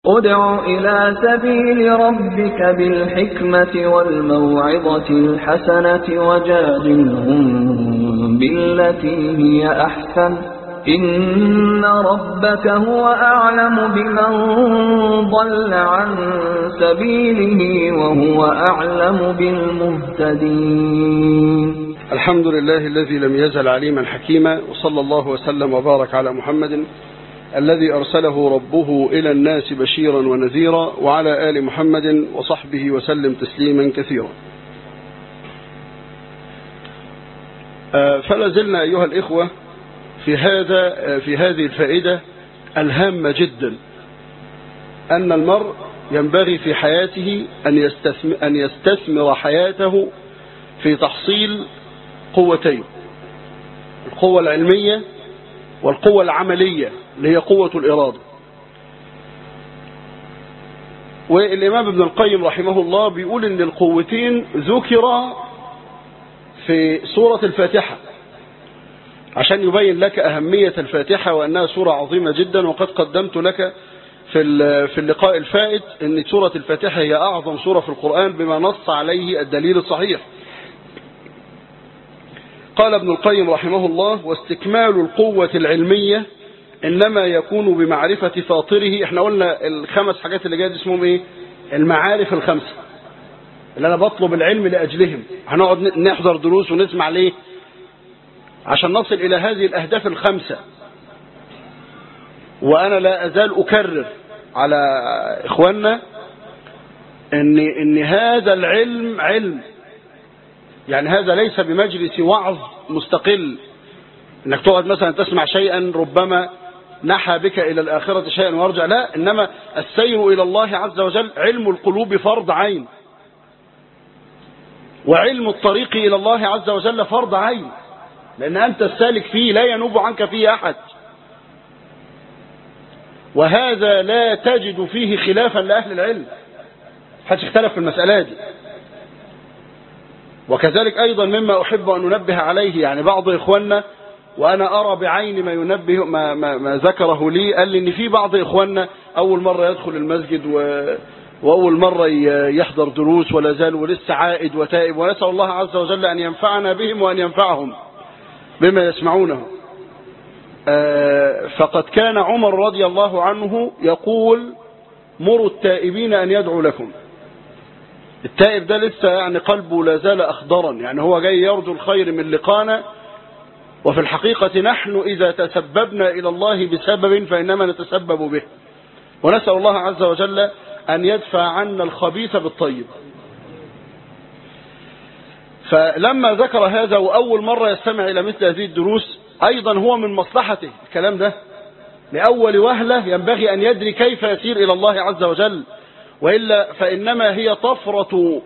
ادع إلى سبيل ربك بالحكمة والموعظة الحسنة وجادلهم بالتي هي أحسن إن ربك هو أعلم بمن ضل عن سبيله وهو أعلم بالمهتدين الحمد لله الذي لم يزل عليما حكيما وصلى الله وسلم وبارك على محمد الذي أرسله ربه إلى الناس بشيرا ونذيرا وعلى آل محمد وصحبه وسلم تسليما كثيرا فلا زلنا أيها الإخوة في هذا في هذه الفائدة الهامة جدا أن المرء ينبغي في حياته أن يستثمر, أن يستثمر حياته في تحصيل قوتين القوة العلمية والقوة العملية اللي هي قوة الإرادة والإمام ابن القيم رحمه الله بيقول إن القوتين ذكر في سورة الفاتحة عشان يبين لك أهمية الفاتحة وأنها سورة عظيمة جدا وقد قدمت لك في في اللقاء الفائت أن سورة الفاتحة هي أعظم سورة في القرآن بما نص عليه الدليل الصحيح قال ابن القيم رحمه الله واستكمال القوة العلمية إنما يكون بمعرفة فاطره احنا قلنا الخمس حاجات اللي جاية اسمهم ايه المعارف الخمسة اللي انا بطلب العلم لأجلهم هنقعد نحضر دروس ونسمع ليه عشان نصل إلى هذه الأهداف الخمسة وأنا لا أزال أكرر على إخواننا إن, إن هذا العلم علم يعني هذا ليس بمجلس وعظ مستقل انك تقعد مثلا تسمع شيئا ربما نحى بك الى الاخرة شيئا ويرجع لا انما السير الى الله عز وجل علم القلوب فرض عين وعلم الطريق الى الله عز وجل فرض عين لان انت السالك فيه لا ينوب عنك فيه احد وهذا لا تجد فيه خلافا لاهل العلم حدش اختلف في المسألة دي وكذلك أيضا مما أحب أن ننبه عليه يعني بعض إخواننا وأنا أرى بعيني ما ينبه ما, ما, ما ذكره لي قال لي إن في بعض إخواننا أول مرة يدخل المسجد و وأول مرة يحضر دروس ولا زال ولسه عائد وتائب ونسأل الله عز وجل أن ينفعنا بهم وأن ينفعهم بما يسمعونه فقد كان عمر رضي الله عنه يقول مروا التائبين أن يدعوا لكم التائب ده لسه يعني قلبه لا زال أخضرا يعني هو جاي يرجو الخير من لقانا وفي الحقيقة نحن إذا تسببنا إلى الله بسبب فإنما نتسبب به ونسأل الله عز وجل أن يدفع عنا الخبيث بالطيب فلما ذكر هذا وأول مرة يستمع إلى مثل هذه الدروس أيضا هو من مصلحته الكلام ده لأول وهلة ينبغي أن يدري كيف يسير إلى الله عز وجل وإلا فإنما هي طفرة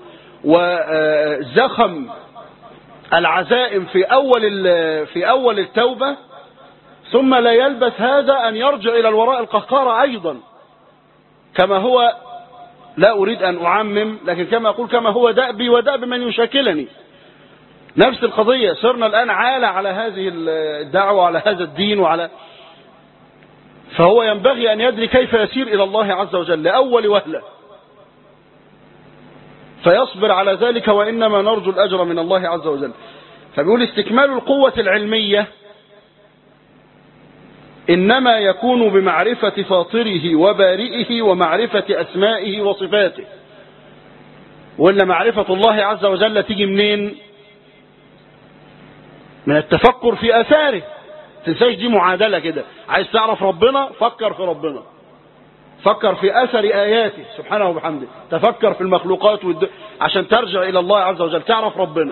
وزخم العزائم في أول في أول التوبة ثم لا يلبث هذا أن يرجع إلى الوراء القهقارة أيضا كما هو لا أريد أن أعمم لكن كما أقول كما هو دأبي ودأب من يشاكلني نفس القضية صرنا الآن عالة على هذه الدعوة وعلى هذا الدين وعلى فهو ينبغي أن يدري كيف يسير إلى الله عز وجل لأول وهلة فيصبر على ذلك وإنما نرجو الأجر من الله عز وجل فبيقول استكمال القوة العلمية إنما يكون بمعرفة فاطره وبارئه ومعرفة أسمائه وصفاته وإلا معرفة الله عز وجل تيجي منين من التفكر في أثاره تنساش دي معادلة كده عايز تعرف ربنا فكر في ربنا فكر في أثر آياته سبحانه وبحمده تفكر في المخلوقات والد... عشان ترجع إلى الله عز وجل تعرف ربنا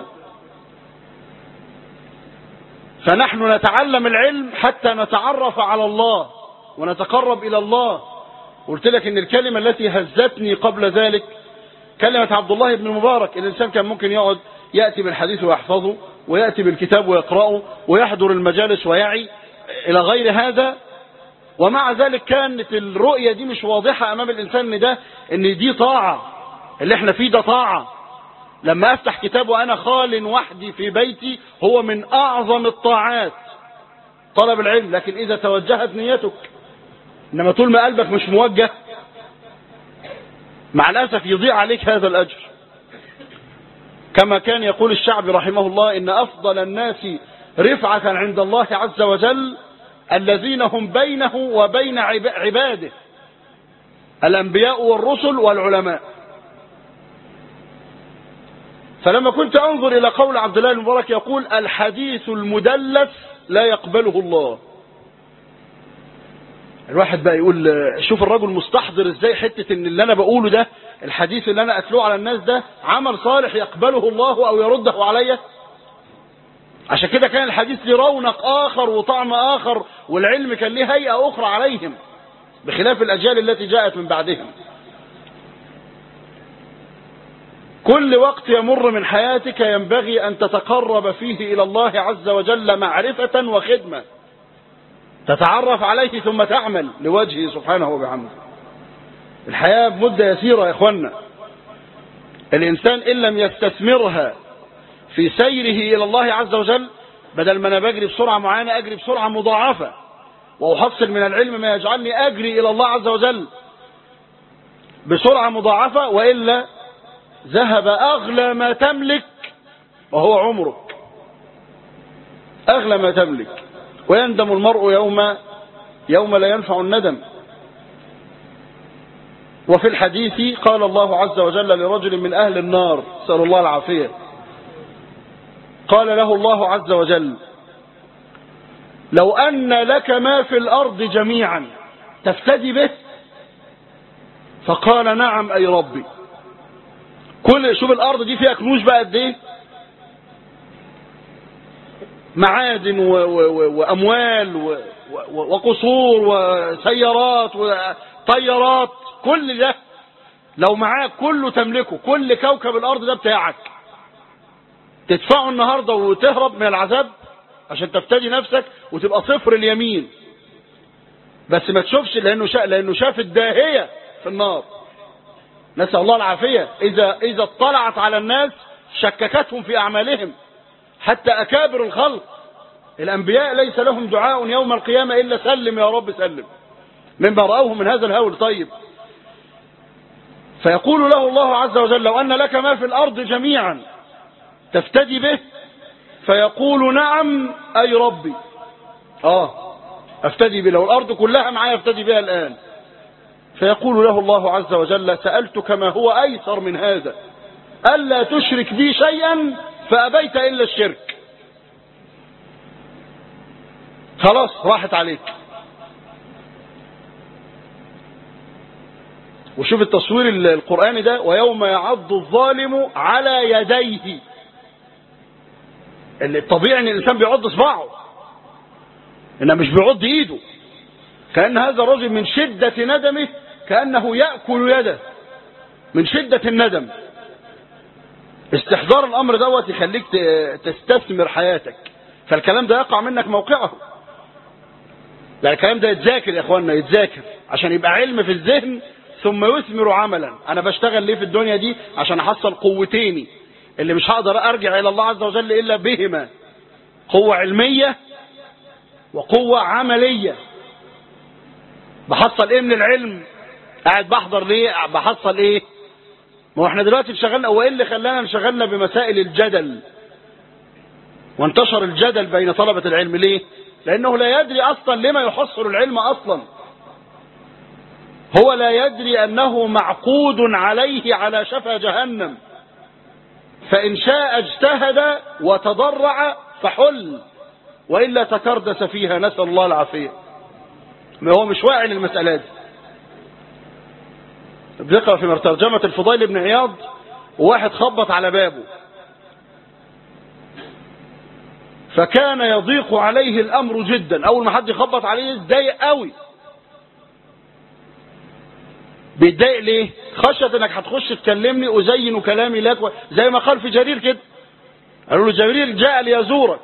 فنحن نتعلم العلم حتى نتعرف على الله ونتقرب إلى الله قلت لك ان الكلمة التي هزتني قبل ذلك كلمة عبد الله بن المبارك الإنسان كان ممكن يقعد يأتي بالحديث ويحفظه ويأتي بالكتاب ويقرأه ويحضر المجالس ويعي إلى غير هذا ومع ذلك كانت الرؤية دي مش واضحة أمام الإنسان إن ده إن دي طاعة اللي احنا فيه ده طاعة لما أفتح كتاب وأنا خال وحدي في بيتي هو من أعظم الطاعات طلب العلم لكن إذا توجهت نيتك إنما طول ما قلبك مش موجه مع الأسف يضيع عليك هذا الأجر كما كان يقول الشعب رحمه الله إن أفضل الناس رفعة عند الله عز وجل الذين هم بينه وبين عباده الأنبياء والرسل والعلماء فلما كنت أنظر إلى قول عبد الله المبارك يقول الحديث المدلس لا يقبله الله الواحد بقى يقول شوف الرجل مستحضر ازاي حتة ان اللي انا بقوله ده الحديث اللي انا اتلوه على الناس ده عمل صالح يقبله الله او يرده عليا عشان كده كان الحديث له رونق اخر وطعم اخر والعلم كان له هيئة اخرى عليهم بخلاف الاجيال التي جاءت من بعدهم كل وقت يمر من حياتك ينبغي ان تتقرب فيه الى الله عز وجل معرفة وخدمة تتعرف عليه ثم تعمل لوجهه سبحانه وبحمده الحياة بمدة يسيرة يا اخوانا الانسان ان لم يستثمرها في سيره الى الله عز وجل بدل ما انا بجري بسرعة معينة اجري بسرعة مضاعفة واحصل من العلم ما يجعلني اجري الى الله عز وجل بسرعة مضاعفة وإلا ذهب أغلى ما تملك وهو عمرك أغلى ما تملك ويندم المرء يوم يوم لا ينفع الندم وفي الحديث قال الله عز وجل لرجل من أهل النار سأل الله العافية قال له الله عز وجل لو أن لك ما في الأرض جميعا تفتدي به فقال نعم أي ربي كل شوف الأرض دي فيها كنوز بقى قد ايه معادن و و وأموال و وقصور وسيارات وطيارات كل ده لو معاك كله تملكه كل كوكب الأرض ده بتاعك تدفعه النهاردة وتهرب من العذاب عشان تفتدي نفسك وتبقى صفر اليمين بس ما تشوفش لأنه شاف, لأنه شاف الداهية في النار نسأل الله العافية إذا, إذا اطلعت على الناس شككتهم في أعمالهم حتى أكابر الخلق الأنبياء ليس لهم دعاء يوم القيامة إلا سلم يا رب سلم مما رأوه من هذا الهول طيب فيقول له الله عز وجل لو أن لك ما في الأرض جميعا تفتدي به فيقول نعم أي ربي آه أفتدي به لو الأرض كلها معايا أفتدي بها الآن فيقول له الله عز وجل سألتك ما هو أيسر من هذا ألا تشرك بي شيئا فأبيت إلا الشرك خلاص راحت عليك وشوف التصوير القرآني ده ويوم يعض الظالم على يديه الطبيعي ان الانسان بيعض صباعه انه مش بيعض ايده كأن هذا الرجل من شدة ندمه كأنه يأكل يده من شدة الندم استحضار الأمر دوت يخليك تستثمر حياتك فالكلام ده يقع منك موقعه لا الكلام ده يتذاكر يا اخوانا يتذاكر عشان يبقى علم في الذهن ثم يثمر عملا انا بشتغل ليه في الدنيا دي عشان احصل قوتيني اللي مش هقدر ارجع الى الله عز وجل الا بهما قوة علمية وقوة عملية بحصل ايه من العلم قاعد بحضر ليه بحصل ايه ما هو احنا دلوقتي انشغلنا هو ايه اللي خلانا انشغلنا بمسائل الجدل وانتشر الجدل بين طلبة العلم ليه لانه لا يدري اصلا لما يحصل العلم اصلا هو لا يدري انه معقود عليه على شفا جهنم فان شاء اجتهد وتضرع فحل والا تكردس فيها نسال الله العافيه ما هو مش واعي للمساله دي بيقرا في ترجمه الفضيل بن عياض وواحد خبط على بابه فكان يضيق عليه الامر جدا اول ما حد يخبط عليه يتضايق قوي بيتضايق ليه خشيه انك هتخش تكلمني ازين كلامي لك و... زي ما قال في جرير كده قالوا له جرير جاء ليزورك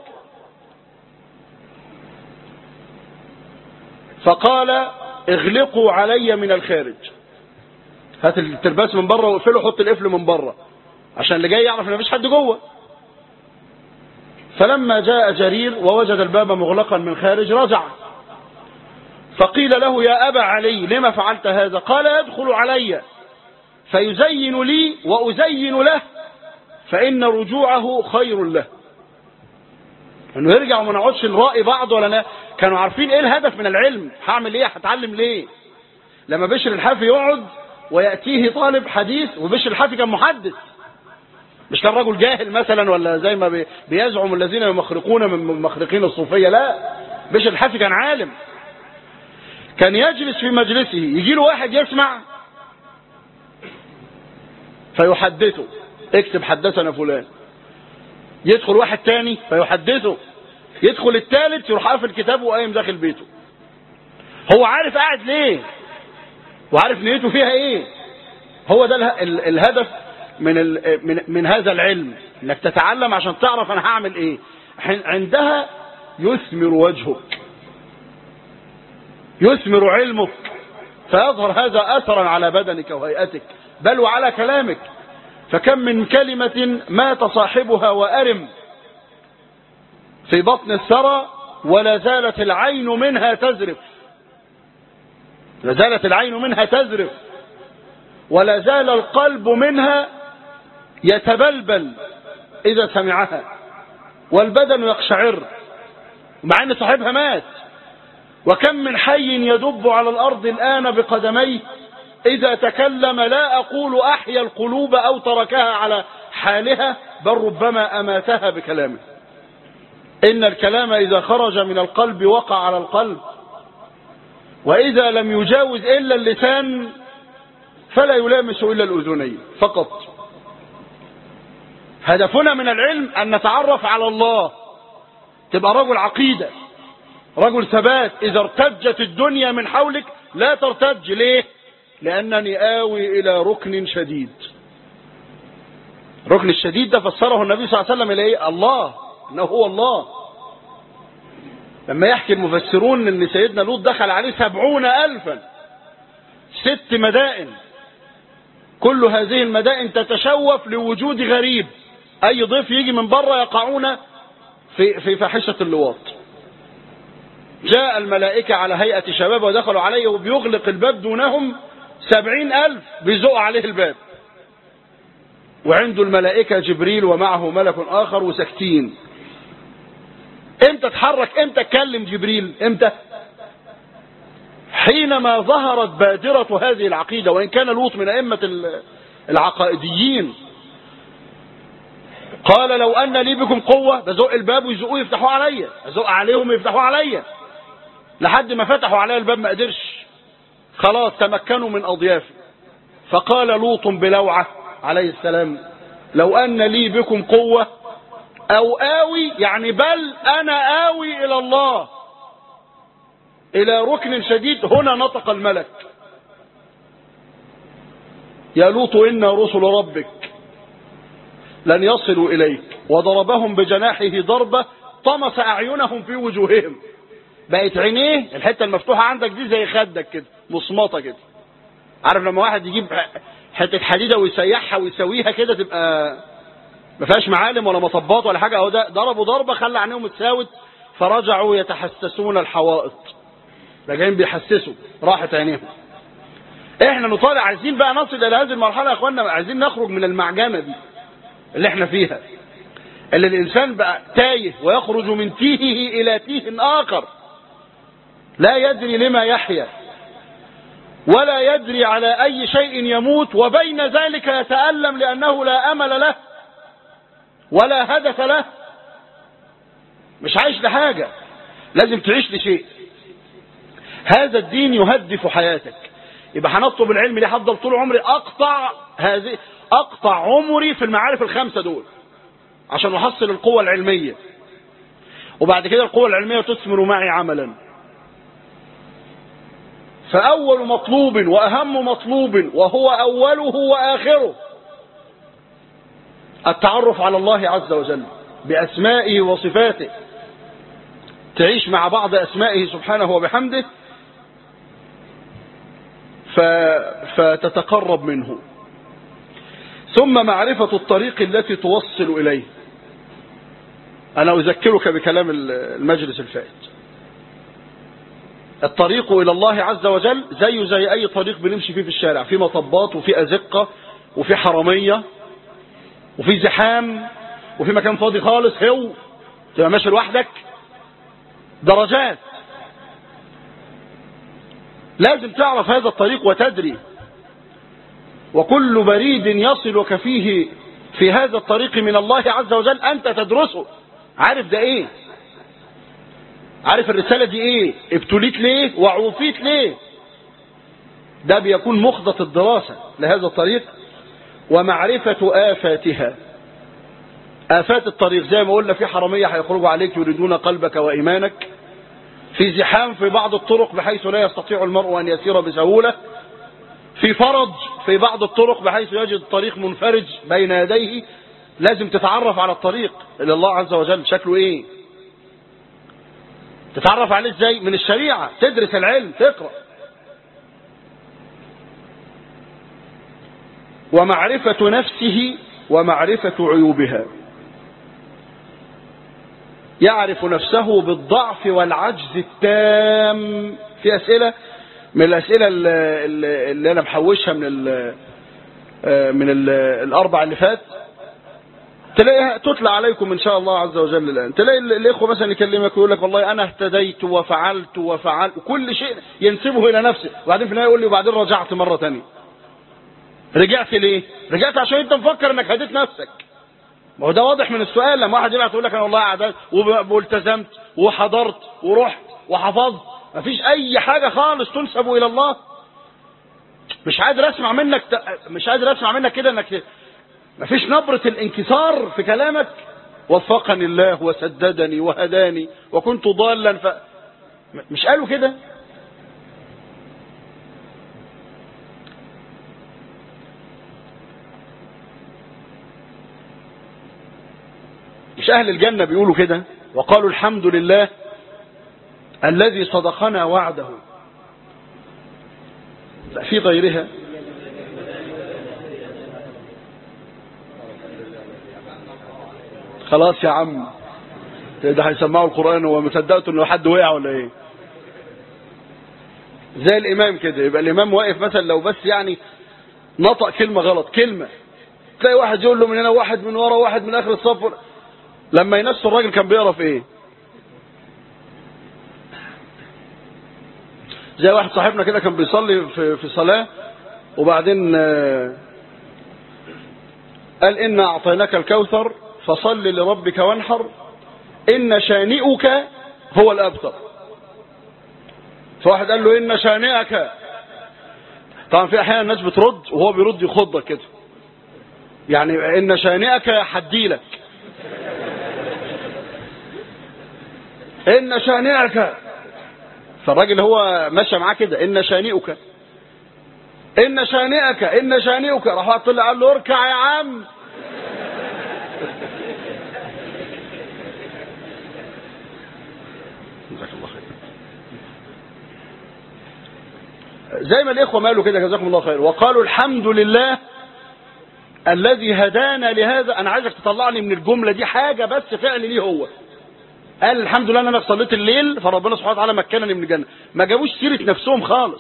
فقال اغلقوا علي من الخارج هات الترباس من بره واقفله حط القفل من بره عشان اللي جاي يعرف ان مفيش حد جوه فلما جاء جرير ووجد الباب مغلقا من خارج رجع فقيل له يا أبا علي لما فعلت هذا قال يدخل علي فيزين لي وأزين له فإن رجوعه خير له انه يرجع وما نقعدش نرائي بعض ولا لا كانوا عارفين ايه الهدف من العلم هعمل ايه هتعلم ليه لما بشر الحافي يقعد ويأتيه طالب حديث وبشر الحافي كان محدث مش كان رجل جاهل مثلا ولا زي ما بي- بيزعم الذين يمخرقون من مخرقين الصوفية لا بشر الحافي كان عالم كان يجلس في مجلسه يجي له واحد يسمع فيحدثه اكتب حدثنا فلان يدخل واحد تاني فيحدثه يدخل الثالث يروح قافل كتابه وقايم داخل بيته هو عارف قاعد ليه وعارف نيته فيها ايه هو ده اله- ال- الهدف من ال- من من هذا العلم انك تتعلم عشان تعرف انا هعمل ايه حين- عندها يثمر وجهك يثمر علمك فيظهر هذا اثرا على بدنك وهيئتك بل وعلى كلامك فكم من كلمة مات صاحبها وأرم في بطن الثرى ولا زالت العين منها تزرف لا زالت العين منها تزرف ولا زال القلب منها يتبلبل إذا سمعها والبدن يقشعر مع أن صاحبها مات وكم من حي يدب على الأرض الآن بقدميه إذا تكلم لا أقول أحيا القلوب أو تركها على حالها بل ربما أماتها بكلامه إن الكلام إذا خرج من القلب وقع على القلب وإذا لم يجاوز إلا اللسان فلا يلامس إلا الأذنين فقط هدفنا من العلم أن نتعرف على الله تبقى رجل عقيدة رجل ثبات إذا ارتجت الدنيا من حولك لا ترتج ليه لأنني آوي إلى ركن شديد ركن الشديد ده فسره النبي صلى الله عليه وسلم إلى إيه الله إنه هو الله لما يحكي المفسرون ان سيدنا لوط دخل عليه سبعون ألفا ست مدائن كل هذه المدائن تتشوف لوجود غريب أي ضيف يجي من بره يقعون في, في فاحشة اللواط جاء الملائكة على هيئة شباب ودخلوا عليه وبيغلق الباب دونهم سبعين ألف بيزق عليه الباب وعنده الملائكة جبريل ومعه ملك آخر وساكتين امتى اتحرك امتى اتكلم جبريل امتى حينما ظهرت بادرة هذه العقيدة وإن كان لوط من أئمة العقائديين قال لو أن لي بكم قوة بزق الباب ويزقوه يفتحوه عليا أزق عليهم يفتحوه عليا لحد ما فتحوا عليا الباب ما قدرش خلاص تمكنوا من أضيافي فقال لوط بلوعة عليه السلام لو أن لي بكم قوة أو آوي يعني بل أنا آوي إلى الله إلى ركن شديد هنا نطق الملك يا لوط إنا رسل ربك لن يصلوا إليك وضربهم بجناحه ضربة طمس أعينهم في وجوههم بقت عينيه الحتة المفتوحة عندك دي زي خدك كده مصمطة كده عارف لما واحد يجيب حتة حديدة ويسيحها ويسويها كده تبقى ما فيهاش معالم ولا مطبات ولا حاجة اهو ده ضربوا ضربة خلى عينيهم اتساوت فرجعوا يتحسسون الحوائط راجعين بيحسسوا راحت عينيهم احنا نطالع عايزين بقى نصل الى هذه المرحلة يا اخوانا عايزين نخرج من المعجنة دي اللي احنا فيها اللي الانسان بقى تايه ويخرج من تيهه الى تيه اخر لا يدري لما يحيا ولا يدري على اي شيء يموت وبين ذلك يتألم لانه لا امل له ولا هدف له مش عايش لحاجة لازم تعيش لشيء هذا الدين يهدف حياتك يبقى هنطلب العلم ليه هفضل طول عمري اقطع هذه اقطع عمري في المعارف الخمسة دول عشان احصل القوة العلمية وبعد كده القوة العلمية تثمر معي عملا فاول مطلوب واهم مطلوب وهو اوله واخره التعرف على الله عز وجل بأسمائه وصفاته تعيش مع بعض أسمائه سبحانه وبحمده ف... فتتقرب منه ثم معرفة الطريق التي توصل إليه أنا أذكرك بكلام المجلس الفائت الطريق إلى الله عز وجل زيه زي أي طريق بنمشي فيه في الشارع في مطبات وفي أزقة وفي حرامية وفي زحام وفي مكان فاضي خالص هو تبقى ماشي لوحدك درجات لازم تعرف هذا الطريق وتدري وكل بريد يصلك فيه في هذا الطريق من الله عز وجل أنت تدرسه عارف ده ايه عارف الرسالة دي ايه ابتليت ليه وعوفيت ليه ده بيكون مخضة الدراسة لهذا الطريق ومعرفة آفاتها آفات الطريق زي ما قلنا في حرامية هيخرجوا عليك يريدون قلبك وإيمانك في زحام في بعض الطرق بحيث لا يستطيع المرء أن يسير بسهولة في فرج في بعض الطرق بحيث يجد الطريق منفرج بين يديه لازم تتعرف على الطريق إلى الله عز وجل شكله ايه تتعرف عليه ازاي من الشريعة تدرس العلم تقرأ ومعرفة نفسه ومعرفة عيوبها يعرف نفسه بالضعف والعجز التام في أسئلة من الأسئلة اللي, اللي أنا محوشها من ال من ال الأربع اللي فات تلاقيها تتلى عليكم إن شاء الله عز وجل الآن تلاقي الإخوة مثلا يكلمك ويقول لك والله أنا اهتديت وفعلت وفعلت وكل شيء ينسبه إلى نفسه وبعدين في النهاية يقول لي وبعدين رجعت مرة تانية رجعت ليه رجعت عشان انت مفكر انك هديت نفسك ما هو ده واضح من السؤال لما واحد يبعت يقول لك انا والله قعدت والتزمت وحضرت ورحت وحفظت مفيش اي حاجة خالص تنسب الى الله مش قادر اسمع منك مش قادر اسمع منك كده انك مفيش نبرة الانكسار في كلامك وفقني الله وسددني وهداني وكنت ضالا ف مش قالوا كده مش أهل الجنة بيقولوا كده وقالوا الحمد لله الذي صدقنا وعده لا في غيرها خلاص يا عم ده هيسمعوا القرآن وما صدقتوا انه حد وقع ولا ايه زي الامام كده يبقى الامام واقف مثلا لو بس يعني نطق كلمة غلط كلمة تلاقي واحد يقول له من هنا واحد من ورا واحد من اخر الصف لما ينسوا الراجل كان بيقرا في ايه زي واحد صاحبنا كده كان بيصلي في في صلاه وبعدين قال إنا أعطيناك الكوثر فصل لربك وانحر إن شانئك هو الأبتر فواحد قال له إن شانئك طبعا في أحيانا الناس بترد وهو بيرد يخضك كده يعني إن شانئك حديلك إن شانئك فالراجل هو ماشي معاه كده إن شانئك إن شانئك إن شانئك راح واحد طلع قال له اركع يا عم جزاك الله خير زي ما الإخوة مالوا كده جزاكم الله خير وقالوا الحمد لله الذي هدانا لهذا أنا عايزك تطلع لي من الجملة دي حاجة بس فعل ليه هو قال الحمد لله ان انا صليت الليل فربنا سبحانه وتعالى مكنني من الجنه ما جابوش سيره نفسهم خالص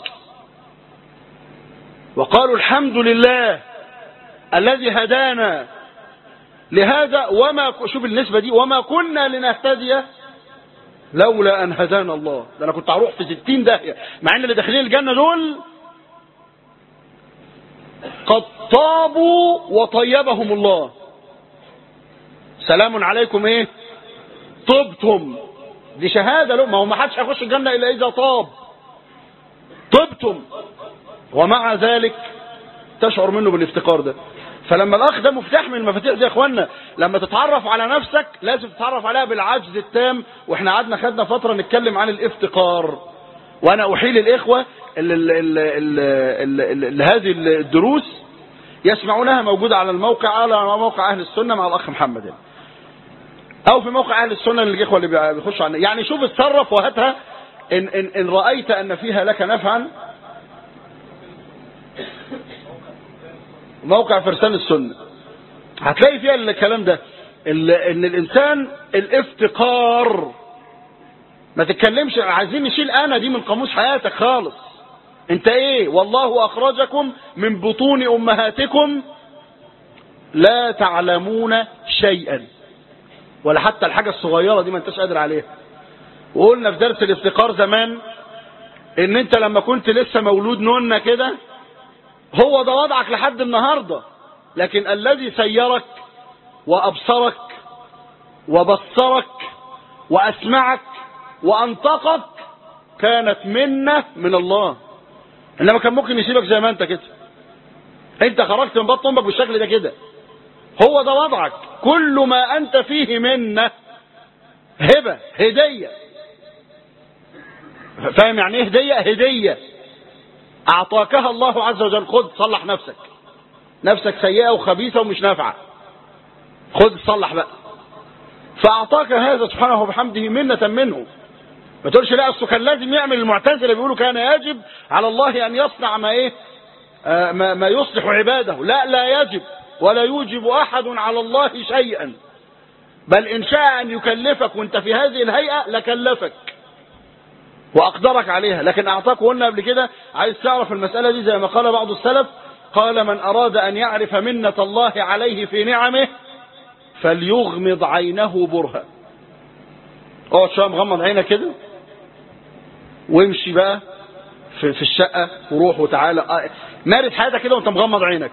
وقالوا الحمد لله الذي هدانا لهذا وما شوف النسبه دي وما كنا لنهتدي لولا ان هدانا الله ده انا كنت هروح في 60 داهيه مع ان اللي داخلين الجنه دول قد طابوا وطيبهم الله سلام عليكم ايه طبتم دي شهادة له ما هو ما حدش هيخش الجنة إلا إذا طاب طبتم ومع ذلك تشعر منه بالافتقار ده فلما الأخ ده مفتاح من المفاتيح دي يا إخوانا لما تتعرف على نفسك لازم تتعرف عليها بالعجز التام وإحنا قعدنا خدنا فترة نتكلم عن الافتقار وأنا أحيل الإخوة اللي هذه الدروس يسمعونها موجودة على الموقع على موقع أهل السنة مع الأخ محمد يعني. او في موقع اهل السنه الاخوه اللي بيخشوا عنها يعني شوف اتصرف وهاتها ان, إن, ان رايت ان فيها لك نفعا موقع فرسان السنه هتلاقي فيها الكلام ده ان الانسان الافتقار ما تتكلمش عايزين نشيل انا دي من قاموس حياتك خالص انت ايه والله اخرجكم من بطون امهاتكم لا تعلمون شيئا ولا حتى الحاجة الصغيرة دي ما انتش قادر عليها وقلنا في درس الافتقار زمان ان انت لما كنت لسه مولود نونة كده هو ده وضعك لحد النهاردة لكن الذي سيرك وابصرك وبصرك واسمعك وانطقك كانت منة من الله انما كان ممكن يسيبك زي ما انت كده انت خرجت من بطن امك بالشكل ده كده هو ده وضعك كل ما انت فيه منه هبه هديه فاهم يعني ايه هديه هديه اعطاكها الله عز وجل خد صلح نفسك نفسك سيئه وخبيثه ومش نافعه خد صلح بقى فاعطاك هذا سبحانه وبحمده منه منه ما تقولش لا اصله كان لازم يعمل المعتزله بيقولوا كان يجب على الله ان يصنع ما ايه آه ما, ما يصلح عباده لا لا يجب ولا يوجب احد على الله شيئا بل ان شاء ان يكلفك وانت في هذه الهيئه لكلفك واقدرك عليها لكن اعطاك قلنا قبل كده عايز تعرف المساله دي زي ما قال بعض السلف قال من اراد ان يعرف منه الله عليه في نعمه فليغمض عينه برهه اقعد شويه مغمض عينك كده وامشي بقى في, في الشقه وروح وتعالى مارس حياتك كده وانت مغمض عينك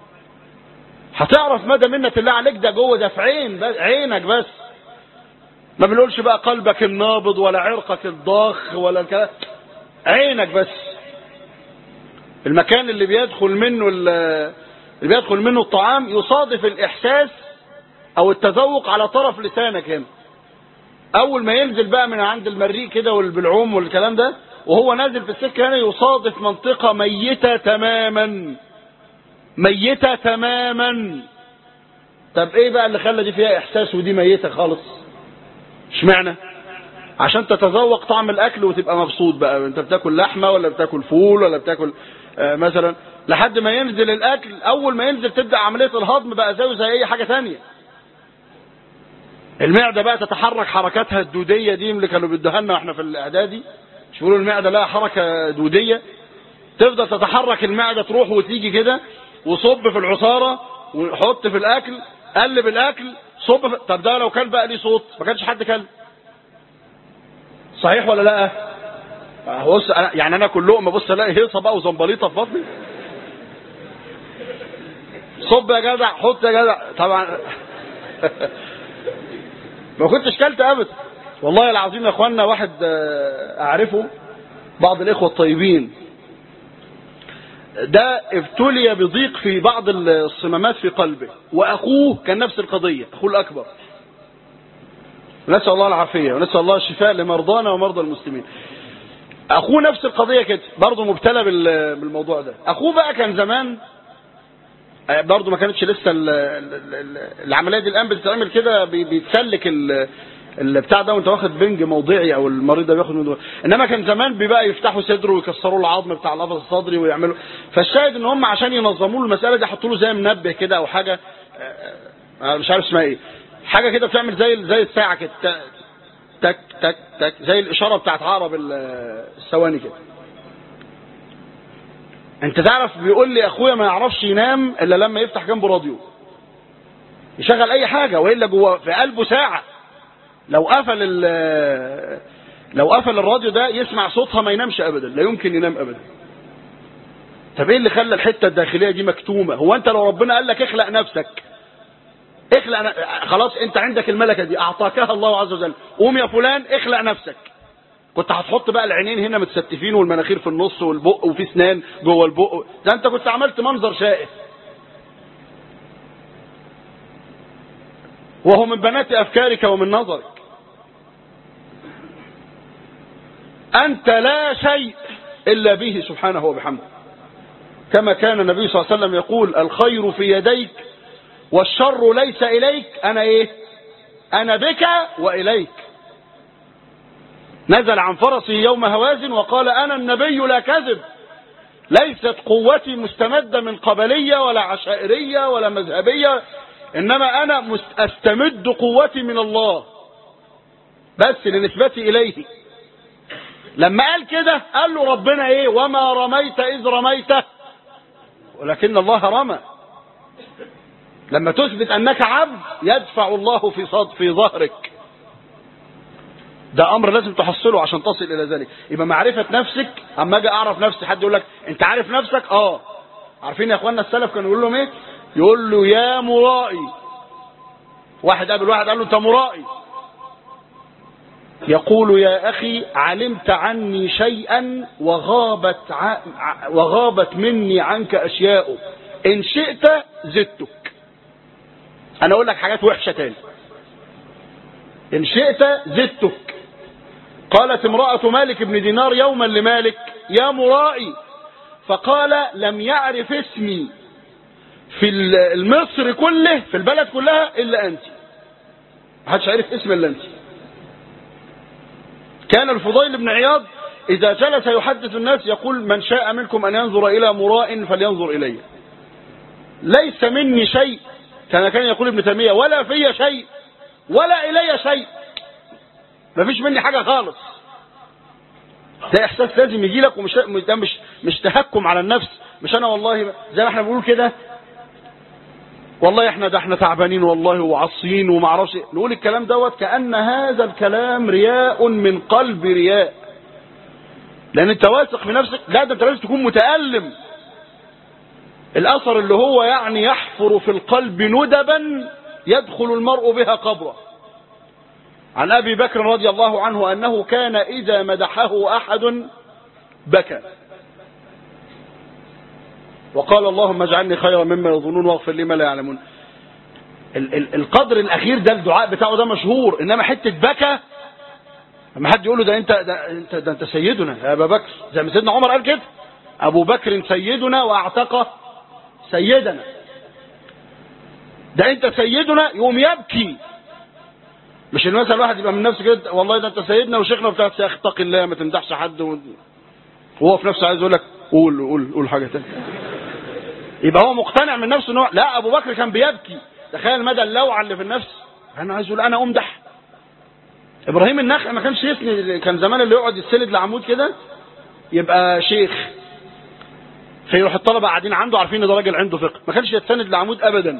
هتعرف مدى منة الله عليك ده جوه ده في عين بس عينك بس ما بنقولش بقى قلبك النابض ولا عرقك الضاخ ولا الكلام عينك بس المكان اللي بيدخل منه اللي بيدخل منه الطعام يصادف الاحساس او التذوق على طرف لسانك هنا اول ما ينزل بقى من عند المريء كده والبلعوم والكلام ده وهو نازل في السكه هنا يصادف منطقه ميته تماما ميتة تماما طب ايه بقى اللي خلى دي فيها احساس ودي ميتة خالص اشمعنى عشان تتذوق طعم الاكل وتبقى مبسوط بقى انت بتاكل لحمة ولا بتاكل فول ولا بتاكل آه مثلا لحد ما ينزل الاكل اول ما ينزل تبدأ عملية الهضم بقى زيه زي اي حاجة تانية المعدة بقى تتحرك حركاتها الدودية دي اللي كانوا بيدوها لنا واحنا في الاعدادي مش بيقولوا المعدة لها حركة دودية تفضل تتحرك المعدة تروح وتيجي كده وصب في العصارة وحط في الاكل قلب الاكل صب في... طب ده لو كان بقى ليه صوت ما كانش حد كلب صحيح ولا لا بص أنا يعني انا كل لقمه بص الاقي هيصه بقى وزنبليطه في بطني صب يا جدع حط يا جدع طبعا ما كنتش كلت ابدا والله العظيم يا اخوانا واحد اعرفه بعض الاخوه الطيبين ده ابتلي بضيق في بعض الصمامات في قلبه واخوه كان نفس القضيه اخوه الاكبر نسال الله العافيه ونسال الله الشفاء لمرضانا ومرضى المسلمين اخوه نفس القضيه كده برضه مبتلى بالموضوع ده اخوه بقى كان زمان برضه ما كانتش لسه العمليه دي الان بتتعمل كده بيتسلك البتاع ده وانت واخد بنج موضعي او المريض ده بياخد موضوع انما كان زمان بيبقى يفتحوا صدره ويكسروا العظم بتاع القفص الصدري ويعملوا فالشاهد ان هم عشان ينظموا له المساله دي يحطوا له زي منبه كده او حاجه انا مش عارف اسمها ايه حاجه كده بتعمل زي زي الساعه كده تك تك تك زي الاشاره بتاعت عقرب الثواني كده انت تعرف بيقول لي اخويا ما يعرفش ينام الا لما يفتح جنبه راديو يشغل اي حاجه والا جوه في قلبه ساعه لو قفل لو قفل الراديو ده يسمع صوتها ما ينامش ابدا لا يمكن ينام ابدا طب ايه اللي خلى الحته الداخليه دي مكتومه هو انت لو ربنا قال لك اخلق نفسك اخلق خلاص انت عندك الملكه دي اعطاكها الله عز وجل قوم يا فلان اخلق نفسك كنت هتحط بقى العينين هنا متستفين والمناخير في النص والبق وفي اسنان جوه البق ده انت كنت عملت منظر شائع وهو من بنات افكارك ومن نظرك انت لا شيء الا به سبحانه وبحمده كما كان النبي صلى الله عليه وسلم يقول الخير في يديك والشر ليس اليك انا ايه انا بك واليك نزل عن فرسه يوم هوازن وقال انا النبي لا كذب ليست قوتي مستمدة من قبلية ولا عشائرية ولا مذهبية انما انا استمد قوتي من الله بس لنسبتي اليه لما قال كده قال له ربنا ايه وما رميت اذ رميت ولكن الله رمى لما تثبت انك عبد يدفع الله في صد في ظهرك ده امر لازم تحصله عشان تصل الى ذلك يبقى معرفه نفسك اما اجي اعرف نفسي حد يقول لك انت عارف نفسك اه عارفين يا اخواننا السلف كانوا يقول لهم ايه يقول له يا مرائي واحد قابل واحد قال له انت مرائي يقول يا أخي علمت عني شيئا وغابت, ع... وغابت مني عنك أشياء إن شئت زدتك أنا أقول لك حاجات وحشة تاني إن شئت زدتك قالت امرأة مالك بن دينار يوما لمالك يا مرائي فقال لم يعرف اسمي في المصر كله في البلد كلها إلا أنت محدش عارف اسم إلا أنت كان الفضيل بن عياض إذا جلس يحدث الناس يقول من شاء منكم أن ينظر إلى مراء فلينظر إلي ليس مني شيء كان كان يقول ابن تيمية ولا في شيء ولا إلي شيء ما فيش مني حاجة خالص ده إحساس لازم يجي لك ومش ده مش مش تهكم على النفس مش أنا والله زي ما احنا بنقول كده والله احنا ده احنا تعبانين والله وعصيين وما اعرفش نقول الكلام دوت كأن هذا الكلام رياء من قلب رياء لان انت واثق في نفسك لا ده انت لازم تكون متألم الاثر اللي هو يعني يحفر في القلب ندبا يدخل المرء بها قبره عن ابي بكر رضي الله عنه انه كان اذا مدحه احد بكى وقال اللهم اجعلني خيرا مما يظنون واغفر لي ما لا يعلمون ال ال القدر الاخير ده الدعاء بتاعه ده مشهور انما حته بكى لما حد يقول له ده انت ده انت ده انت سيدنا يا ابا بكر زي ما سيدنا عمر قال كده ابو بكر سيدنا واعتق سيدنا ده انت سيدنا يقوم يبكي مش ان مثلا واحد يبقى من نفسه كده والله ده انت سيدنا وشيخنا وبتاع يا اخي اتق الله ما تمدحش حد وهو في نفسه عايز يقول لك قول قول قول حاجه ثانيه يبقى هو مقتنع من نفسه ان هو لا ابو بكر كان بيبكي تخيل مدى اللوعه اللي في النفس انا عايز اقول انا امدح ابراهيم النخعي ما كانش يسند كان زمان اللي يقعد يتسند لعمود كده يبقى شيخ فيروح الطلبه قاعدين عنده عارفين ان ده راجل عنده فقه ما كانش يستند لعمود ابدا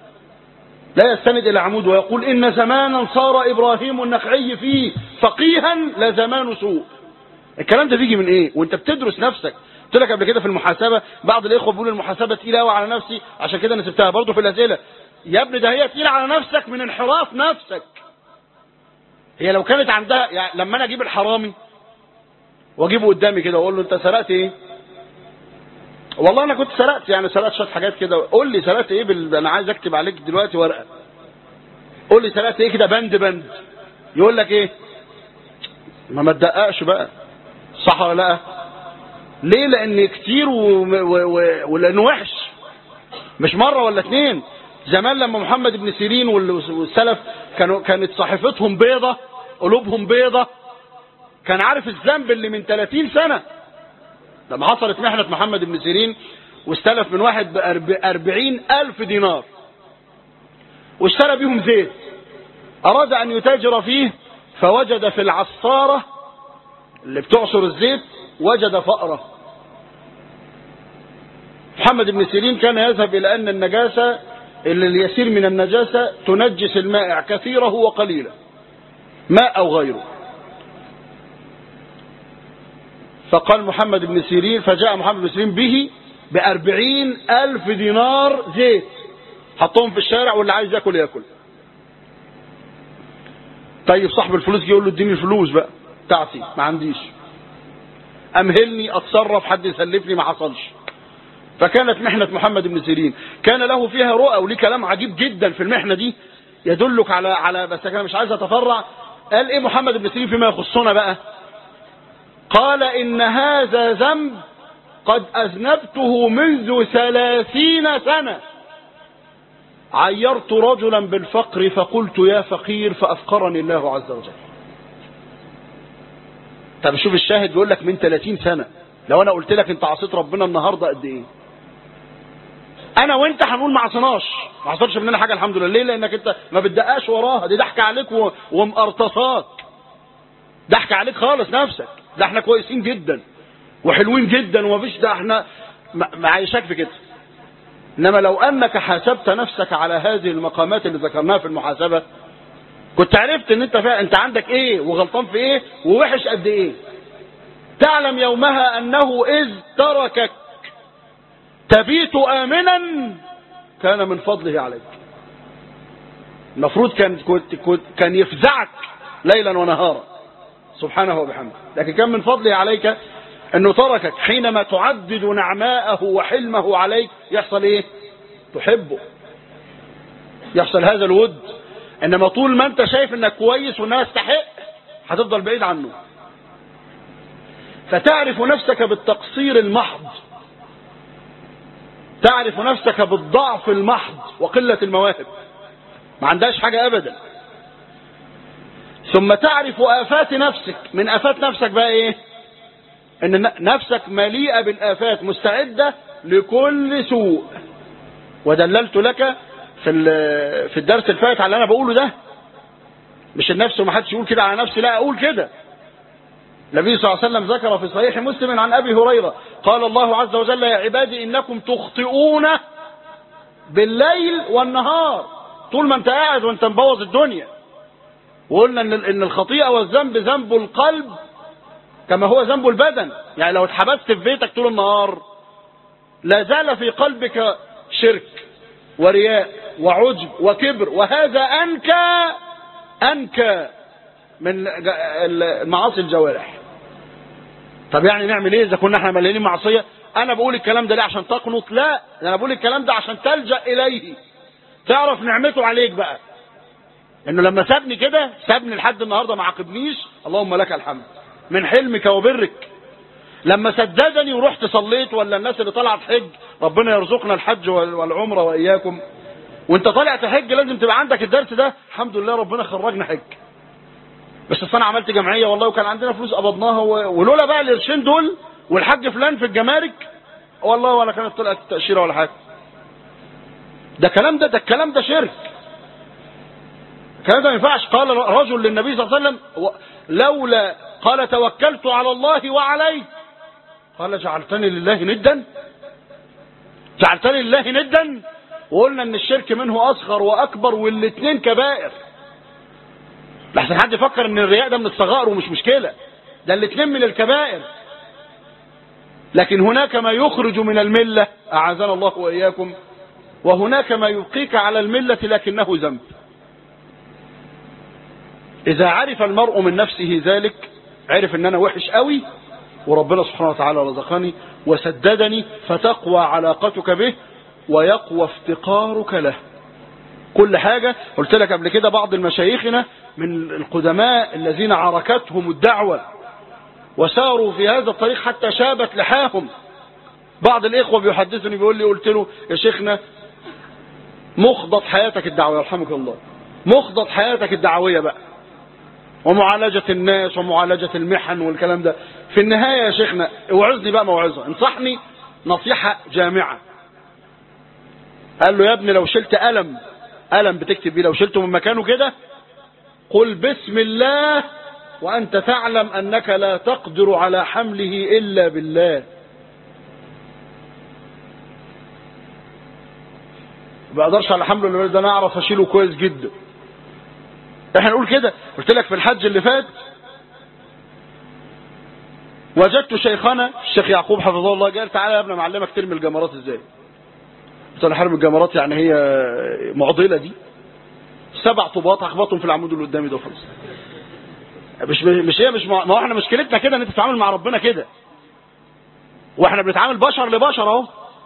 لا يستند الى عمود ويقول ان زمانا صار ابراهيم النخعي فيه فقيها لزمان سوء الكلام ده بيجي من ايه وانت بتدرس نفسك قلت لك قبل كده في المحاسبه بعض الاخوه بيقولوا المحاسبه تقيله قوي على نفسي عشان كده انا سبتها برضه في الاسئله يا ابني ده هي تقيله على نفسك من انحراف نفسك هي لو كانت عندها يعني لما انا اجيب الحرامي واجيبه قدامي كده واقول له انت سرقت ايه والله انا كنت سرقت يعني سرقت شويه حاجات كده قول لي سرقت ايه بال... انا عايز اكتب عليك دلوقتي ورقه قول لي سرقت ايه كده بند بند يقول لك ايه ما ما تدققش بقى صح ولا لا ليه لان كتير و... و... و... ولانه وحش مش مره ولا اتنين زمان لما محمد بن سيرين والسلف كانوا كانت صحيفتهم بيضة قلوبهم بيضة كان عارف الذنب اللي من 30 سنة لما حصلت محنة محمد بن سيرين واستلف من واحد بأربعين ألف دينار واشترى بيهم زيت أراد أن يتاجر فيه فوجد في العصارة اللي بتعصر الزيت وجد فأرة محمد بن سيرين كان يذهب إلى أن النجاسة اللي اليسير من النجاسة تنجس المائع كثيره وقليله ماء أو غيره فقال محمد بن سيرين فجاء محمد بن سيرين به بأربعين ألف دينار زيت حطهم في الشارع واللي عايز ياكل ياكل طيب صاحب الفلوس يقول له اديني الفلوس بقى بتاعتي ما عنديش امهلني اتصرف حد يسلفني ما حصلش فكانت محنة محمد بن سيرين كان له فيها رؤى وليه كلام عجيب جدا في المحنة دي يدلك على على بس انا مش عايز اتفرع قال ايه محمد بن سيرين فيما يخصنا بقى قال ان هذا ذنب قد اذنبته منذ ثلاثين سنة عيرت رجلا بالفقر فقلت يا فقير فافقرني الله عز وجل طب شوف الشاهد بيقول لك من 30 سنة لو انا قلت لك انت عصيت ربنا النهارده قد ايه انا وانت هنقول ما عصيناش ما حصلش مننا حاجه الحمد لله ليه لانك انت ما بتدقاش وراها دي ضحك عليك و... ومقرطصاك ضحك عليك خالص نفسك ده احنا كويسين جدا وحلوين جدا ومفيش ده احنا معيشك في كده انما لو انك حاسبت نفسك على هذه المقامات اللي ذكرناها في المحاسبة كنت عرفت ان انت فا... انت عندك ايه وغلطان في ايه ووحش قد ايه تعلم يومها انه اذ تركك تبيت امنا كان من فضله عليك المفروض كان كنت كنت كان يفزعك ليلا ونهارا سبحانه وبحمده لكن كان من فضله عليك انه تركك حينما تعدد نعماءه وحلمه عليك يحصل ايه تحبه يحصل هذا الود انما طول ما انت شايف انك كويس وانها يستحق هتفضل بعيد عنه فتعرف نفسك بالتقصير المحض تعرف نفسك بالضعف المحض وقلة المواهب ما عندهاش حاجة ابدا ثم تعرف آفات نفسك من آفات نفسك بقى ايه ان نفسك مليئة بالآفات مستعدة لكل سوء ودللت لك في في الدرس الفائت على اللي انا بقوله ده مش النفس وما حدش يقول كده على نفسي لا اقول كده النبي صلى الله عليه وسلم ذكر في صحيح مسلم عن ابي هريره قال الله عز وجل يا عبادي انكم تخطئون بالليل والنهار طول ما انت قاعد وانت مبوظ الدنيا وقلنا ان ان الخطيئه والذنب ذنب القلب كما هو ذنب البدن يعني لو اتحبست في بيتك طول النهار لا زال في قلبك شرك ورياء وعجب وكبر وهذا أنكى أنكى من معاصي الجوارح طب يعني نعمل ايه اذا كنا احنا مليانين معصيه انا بقول الكلام ده ليه عشان تقنط لا انا بقول الكلام ده عشان تلجا اليه تعرف نعمته عليك بقى انه لما سابني كده سابني لحد النهارده ما عاقبنيش اللهم لك الحمد من حلمك وبرك لما سددني ورحت صليت ولا الناس اللي طلعت حج ربنا يرزقنا الحج والعمره واياكم وانت طالع تحج لازم تبقى عندك الدرس ده الحمد لله ربنا خرجنا حج بس انا عملت جمعيه والله وكان عندنا فلوس قبضناها ولولا بقى القرشين دول والحاج فلان في الجمارك والله ولا كانت طلعت التاشيره ولا حاجه ده كلام ده ده الكلام ده شرك الكلام ده ما ينفعش قال رجل للنبي صلى الله عليه وسلم لولا قال توكلت على الله وعليك قال جعلتني لله ندا جعلتني لله ندا وقلنا ان الشرك منه اصغر واكبر والاثنين كبائر لحسن حد يفكر ان الرياء ده من الصغائر ومش مشكله ده الاثنين من الكبائر لكن هناك ما يخرج من المله اعاذنا الله واياكم وهناك ما يبقيك على المله لكنه ذنب اذا عرف المرء من نفسه ذلك عرف ان انا وحش قوي وربنا سبحانه وتعالى رزقني وسددني فتقوى علاقتك به ويقوى افتقارك له كل حاجة قلت لك قبل كده بعض المشايخنا من القدماء الذين عركتهم الدعوة وساروا في هذا الطريق حتى شابت لحاهم بعض الإخوة بيحدثني بيقول لي قلت له يا شيخنا مخضط حياتك الدعوية يرحمك الله مخضط حياتك الدعوية بقى ومعالجة الناس ومعالجة المحن والكلام ده في النهاية يا شيخنا اوعظني بقى موعظة انصحني نصيحة جامعة قال له يا ابني لو شلت قلم قلم بتكتب بيه لو شلته من مكانه كده قل بسم الله وأنت تعلم أنك لا تقدر على حمله إلا بالله ما اقدرش على حمله ده انا اعرف اشيله كويس جدا احنا نقول كده قلت لك في الحج اللي فات وجدت شيخنا الشيخ يعقوب حفظه الله قال تعالى يا ابني معلمك ترمي الجمرات ازاي قلت له حرم الجمرات يعني هي معضله دي سبع طوبات اخبطهم في العمود اللي قدامي ده خالص مش مش هي مش ما هو احنا مشكلتنا كده ان انت تتعامل مع ربنا كده واحنا بنتعامل بشر لبشر اهو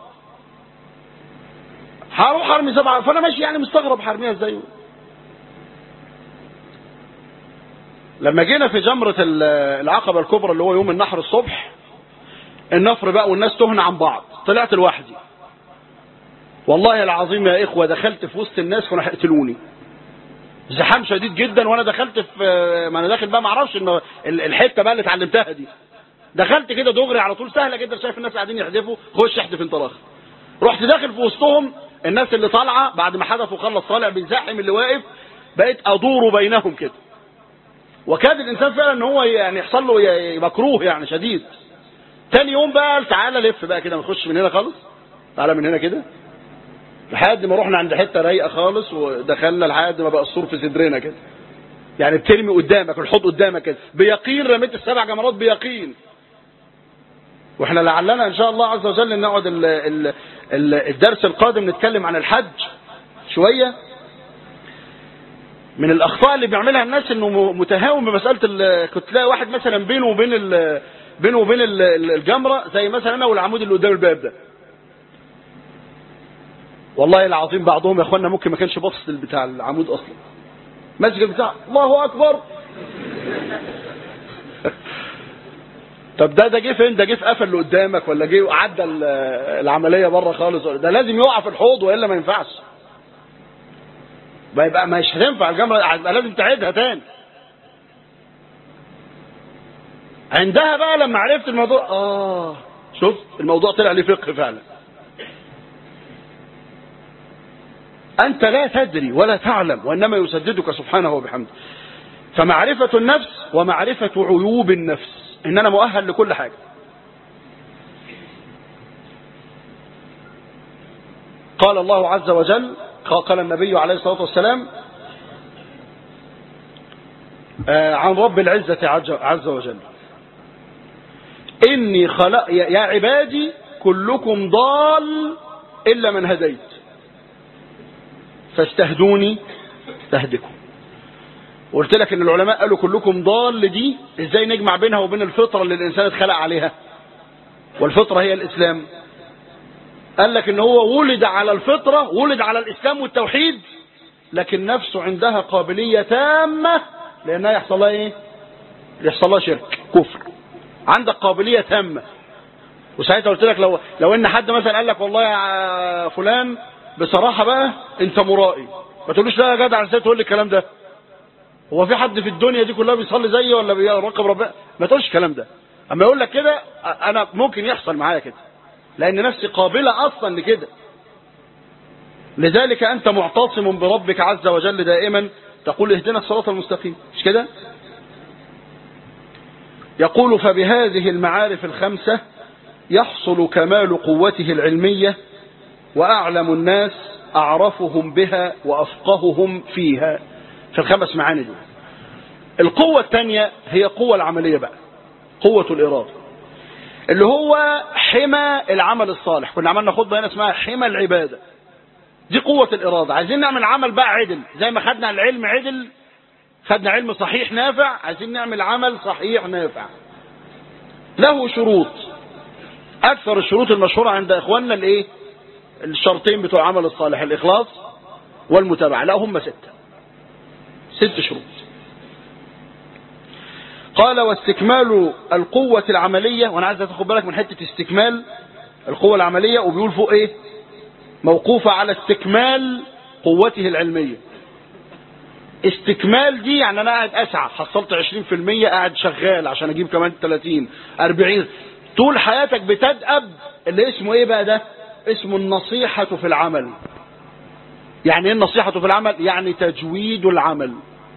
هروح ارمي سبعه فانا ماشي يعني مستغرب هرميها ازاي لما جينا في جمرة العقبة الكبرى اللي هو يوم النحر الصبح النفر بقى والناس تهنى عن بعض طلعت لوحدي والله العظيم يا إخوة دخلت في وسط الناس كانوا هيقتلوني زحام شديد جدا وانا دخلت في ما انا داخل بقى ما اعرفش ان الحته بقى اللي اتعلمتها دي دخلت كده دغري على طول سهله جدا شايف الناس قاعدين يحدفوا خش احدف انت راخ رحت داخل في وسطهم الناس اللي طالعه بعد ما حدث وخلص طالع بيزاحم اللي واقف بقيت ادور بينهم كده وكاد الانسان فعلا ان هو يعني يحصل له ي- مكروه يعني شديد تاني يوم بقى قال تعالى لف بقى كده ما نخش من هنا خالص تعالى من هنا كده لحد ما رحنا عند حته رايقه خالص ودخلنا لحد ما بقى السور في صدرنا كده يعني بترمي قدامك الحوض قدامك كده بيقين رميت السبع جمرات بيقين واحنا لعلنا ان شاء الله عز وجل نقعد ال ال ال الدرس القادم نتكلم عن الحج شويه من الاخطاء اللي بيعملها الناس انه م- متهاون بمساله ال- كنت تلاقي واحد مثلا بينه وبين ال- بينه وبين ال- ال- الجمره زي مثلا انا والعمود اللي قدام الباب ده والله العظيم بعضهم يا اخوانا ممكن ما كانش باصص بتاع العمود اصلا مسجد بتاع الله اكبر طب ده ده جه فين ده جه في قفل اللي قدامك ولا جه عدى ال- العمليه بره خالص ده لازم يقع في الحوض والا ما ينفعش ما يبقى مش هتنفع الجمره يبقى لازم تعيدها تاني عندها بقى لما عرفت الموضوع اه شفت الموضوع طلع لي فقه فعلا أنت لا تدري ولا تعلم وإنما يسددك سبحانه وبحمده فمعرفة النفس ومعرفة عيوب النفس إن أنا مؤهل لكل حاجة قال الله عز وجل قال النبي عليه الصلاة والسلام آه، عن رب العزة عز- عز وجل إني خلق يا يا عبادي كلكم ضال إلا من هديت فاستهدوني استهدكم قلت لك ان العلماء قالوا كلكم ضال دي ازاي نجمع بينها وبين الفطره اللي الانسان اتخلق عليها والفطره هي الاسلام قال لك ان هو ولد على الفطره ولد على الاسلام والتوحيد لكن نفسه عندها قابليه تامه لانها يحصل لها ايه يحصل لها شرك كفر عندك قابليه تامه وساعتها قلت لك لو لو ان حد مثلا قال لك والله يا فلان بصراحه بقى انت مرائي ما تقولوش لا يا جدع ازاي تقول لي الكلام ده هو في حد في الدنيا دي كلها بيصلي زيي ولا بيراقب ربنا ما تقولش الكلام ده اما يقول لك كده انا ممكن يحصل معايا كده لان نفسي قابله اصلا لكده لذلك انت معتصم بربك عز وجل دائما تقول اهدنا الصراط المستقيم مش كده يقول فبهذه المعارف الخمسه يحصل كمال قوته العلميه واعلم الناس اعرفهم بها وافقههم فيها في الخمس معاني دي القوة الثانية هي قوة العملية بقى قوة الإرادة اللي هو حمى العمل الصالح كنا عملنا خطبة هنا اسمها حمى العبادة دي قوة الإرادة عايزين نعمل عمل بقى عدل زي ما خدنا العلم عدل خدنا علم صحيح نافع عايزين نعمل عمل صحيح نافع له شروط أكثر الشروط المشهورة عند إخواننا الإيه الشرطين بتوع العمل الصالح الإخلاص والمتابعة لا هم ستة ست شروط قال واستكمال القوة العملية وانا عايز تاخد بالك من حتة استكمال القوة العملية وبيقول فوق ايه موقوفة على استكمال قوته العلمية استكمال دي يعني انا قاعد اسعى حصلت 20% قاعد شغال عشان اجيب كمان 30 40 طول حياتك بتدأب اللي اسمه ايه بقى ده اسمه النصيحة في العمل يعني ايه النصيحة في العمل يعني تجويد العمل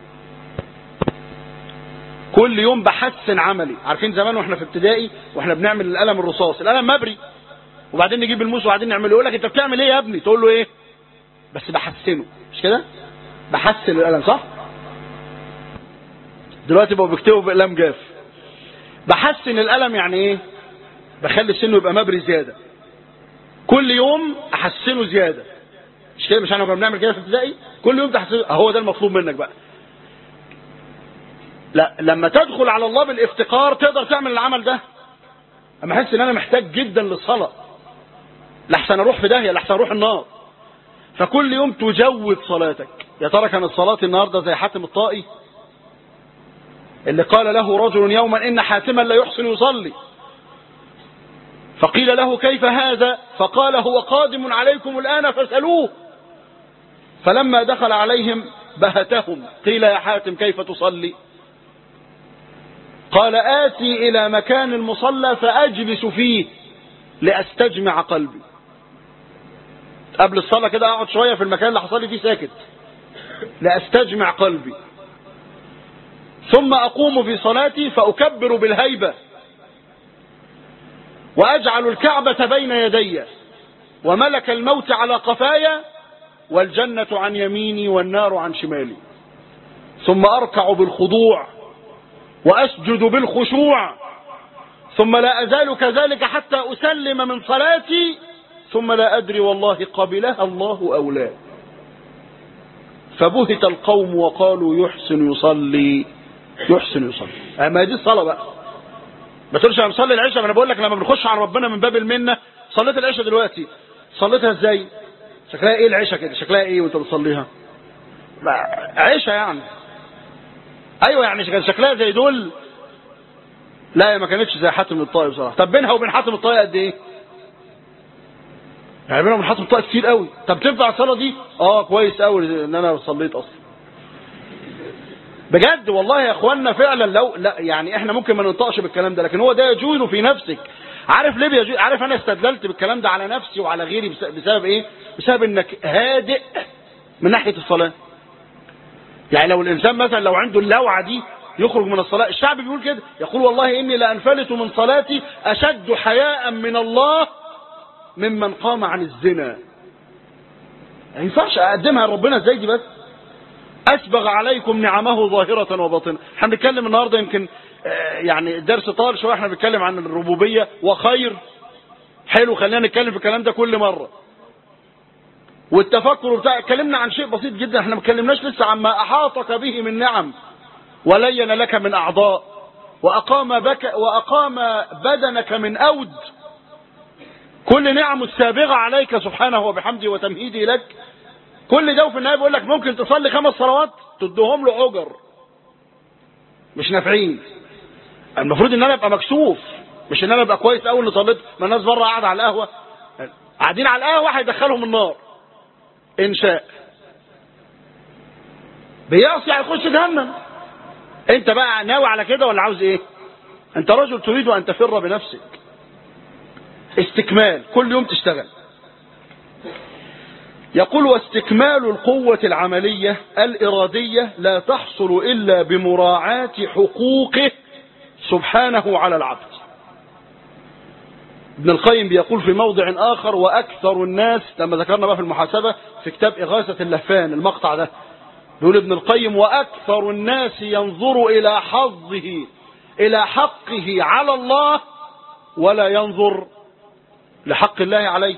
كل يوم بحسن عملي عارفين زمان واحنا في ابتدائي واحنا بنعمل القلم الرصاص القلم مبري وبعدين نجيب الموس وبعدين نعمله يقول لك انت بتعمل ايه يا ابني تقول له ايه بس بحسنه مش كده بحسن القلم صح دلوقتي بقوا بيكتبوا بقلم جاف بحسن القلم يعني ايه بخلي سنه يبقى مبري زياده كل يوم احسنه زياده مش كده مش احنا كنا بنعمل كده في ابتدائي كل يوم تحسن هو ده المطلوب منك بقى لا لما تدخل على الله بالافتقار تقدر تعمل العمل ده اما احس ان انا محتاج جدا للصلاه لحسن اروح في داهيه لحسن اروح النار فكل يوم تجود صلاتك يا ترى كانت صلاتي النهارده زي حاتم الطائي اللي قال له رجل يوما ان حاتما لا يحسن يصلي فقيل له كيف هذا فقال هو قادم عليكم الآن فسألوه فلما دخل عليهم بهتهم قيل يا حاتم كيف تصلي قال آتي إلى مكان المصلى فأجلس فيه لأستجمع قلبي قبل الصلاة كده أقعد شوية في المكان اللي حصل لي فيه ساكت لأستجمع قلبي ثم أقوم في صلاتي فأكبر بالهيبة وأجعل الكعبة بين يدي وملك الموت على قفايا والجنة عن يميني والنار عن شمالي ثم أركع بالخضوع وأسجد بالخشوع ثم لا أزال كذلك حتى أسلم من صلاتي ثم لا أدري والله قبلها الله أو لا فبهت القوم وقالوا يحسن يصلي يحسن يصلي أما دي الصلاة بقى ما تقولش انا مصلي العشاء ما انا بقول لك لما بنخش على ربنا من باب المنه صليت العشاء دلوقتي صليتها ازاي شكلها ايه العشاء كده شكلها ايه وانت بتصليها عشاء يعني ايوه يعني كان شكلها زي دول لا ما كانتش زي حاتم الطائي بصراحه طب بينها وبين حاتم الطائي قد ايه يعني بينها وبين حاتم الطائي كتير قوي طب تنفع الصلاه دي اه كويس قوي ان انا صليت اصلا بجد والله يا اخوانا فعلا لو لا يعني احنا ممكن ما ننطقش بالكلام ده لكن هو ده يجوز في نفسك عارف ليه بيجوز عارف انا استدللت بالكلام ده على نفسي وعلى غيري بسبب ايه بسبب انك هادئ من ناحيه الصلاه يعني لو الانسان مثلا لو عنده اللوعه دي يخرج من الصلاه الشعب بيقول كده يقول والله اني لانفلت من صلاتي اشد حياء من الله ممن قام عن الزنا ما ينفعش اقدمها لربنا ازاي دي بس أسبغ عليكم نعمه ظاهرة وباطنة احنا بنتكلم النهاردة يمكن يعني الدرس طال شوية احنا بنتكلم عن الربوبية وخير حلو خلينا نتكلم في الكلام ده كل مرة والتفكر بتاع اتكلمنا عن شيء بسيط جدا احنا ما اتكلمناش لسه عما احاطك به من نعم ولين لك من اعضاء واقام بك واقام بدنك من اود كل نعم السابغة عليك سبحانه وبحمده وتمهيده لك كل ده وفي النهايه بيقول لك ممكن تصلي خمس صلوات تديهم له اجر مش نافعين المفروض ان انا ابقى مكسوف مش ان انا ابقى كويس قوي اللي صليت ما الناس بره قاعده على القهوه قاعدين على القهوه هيدخلهم النار ان شاء بيعصي هيخش جهنم انت بقى ناوي على كده ولا عاوز ايه انت رجل تريد ان تفر بنفسك استكمال كل يوم تشتغل يقول واستكمال القوة العملية الإرادية لا تحصل إلا بمراعاة حقوقه سبحانه على العبد ابن القيم بيقول في موضع آخر وأكثر الناس لما ذكرنا بقى في المحاسبة في كتاب إغاثة اللهفان المقطع ده بيقول ابن القيم وأكثر الناس ينظر إلى حظه إلى حقه على الله ولا ينظر لحق الله عليه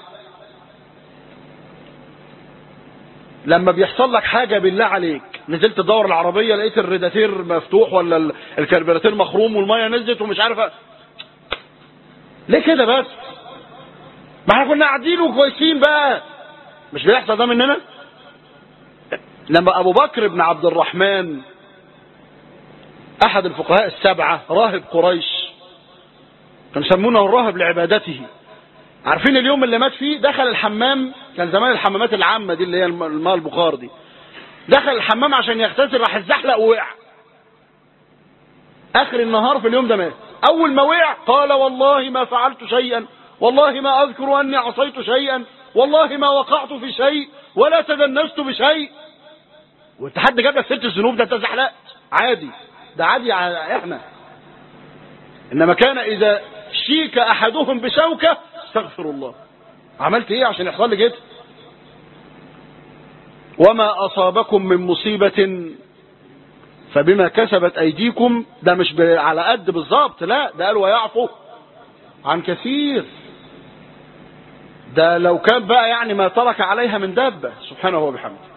لما بيحصل لك حاجة بالله عليك نزلت تدور العربية لقيت الريداتير مفتوح ولا الكربيراتير مخروم والمية نزلت ومش عارف أ... ليه كده بس ما احنا كنا قاعدين وكويسين بقى مش بيحصل ده مننا لما ابو بكر بن عبد الرحمن احد الفقهاء السبعة راهب قريش كان يسمونه الراهب لعبادته عارفين اليوم اللي مات فيه دخل الحمام كان زمان الحمامات العامة دي اللي هي الماء البخار دي دخل الحمام عشان يغتسل راح الزحلق ووقع اخر النهار في اليوم ده مات اول ما وقع قال والله ما فعلت شيئا والله ما اذكر اني عصيت شيئا والله ما وقعت في شيء ولا تدنست بشيء وانت حد جاب لك سيره الذنوب ده انت زحلقت عادي ده عادي احنا انما كان اذا شيك احدهم بشوكه استغفر الله عملت ايه عشان يحصل لي كده وما اصابكم من مصيبة فبما كسبت ايديكم ده مش على قد بالظبط لا ده قال ويعفو عن كثير ده لو كان بقى يعني ما ترك عليها من دابة سبحانه وبحمده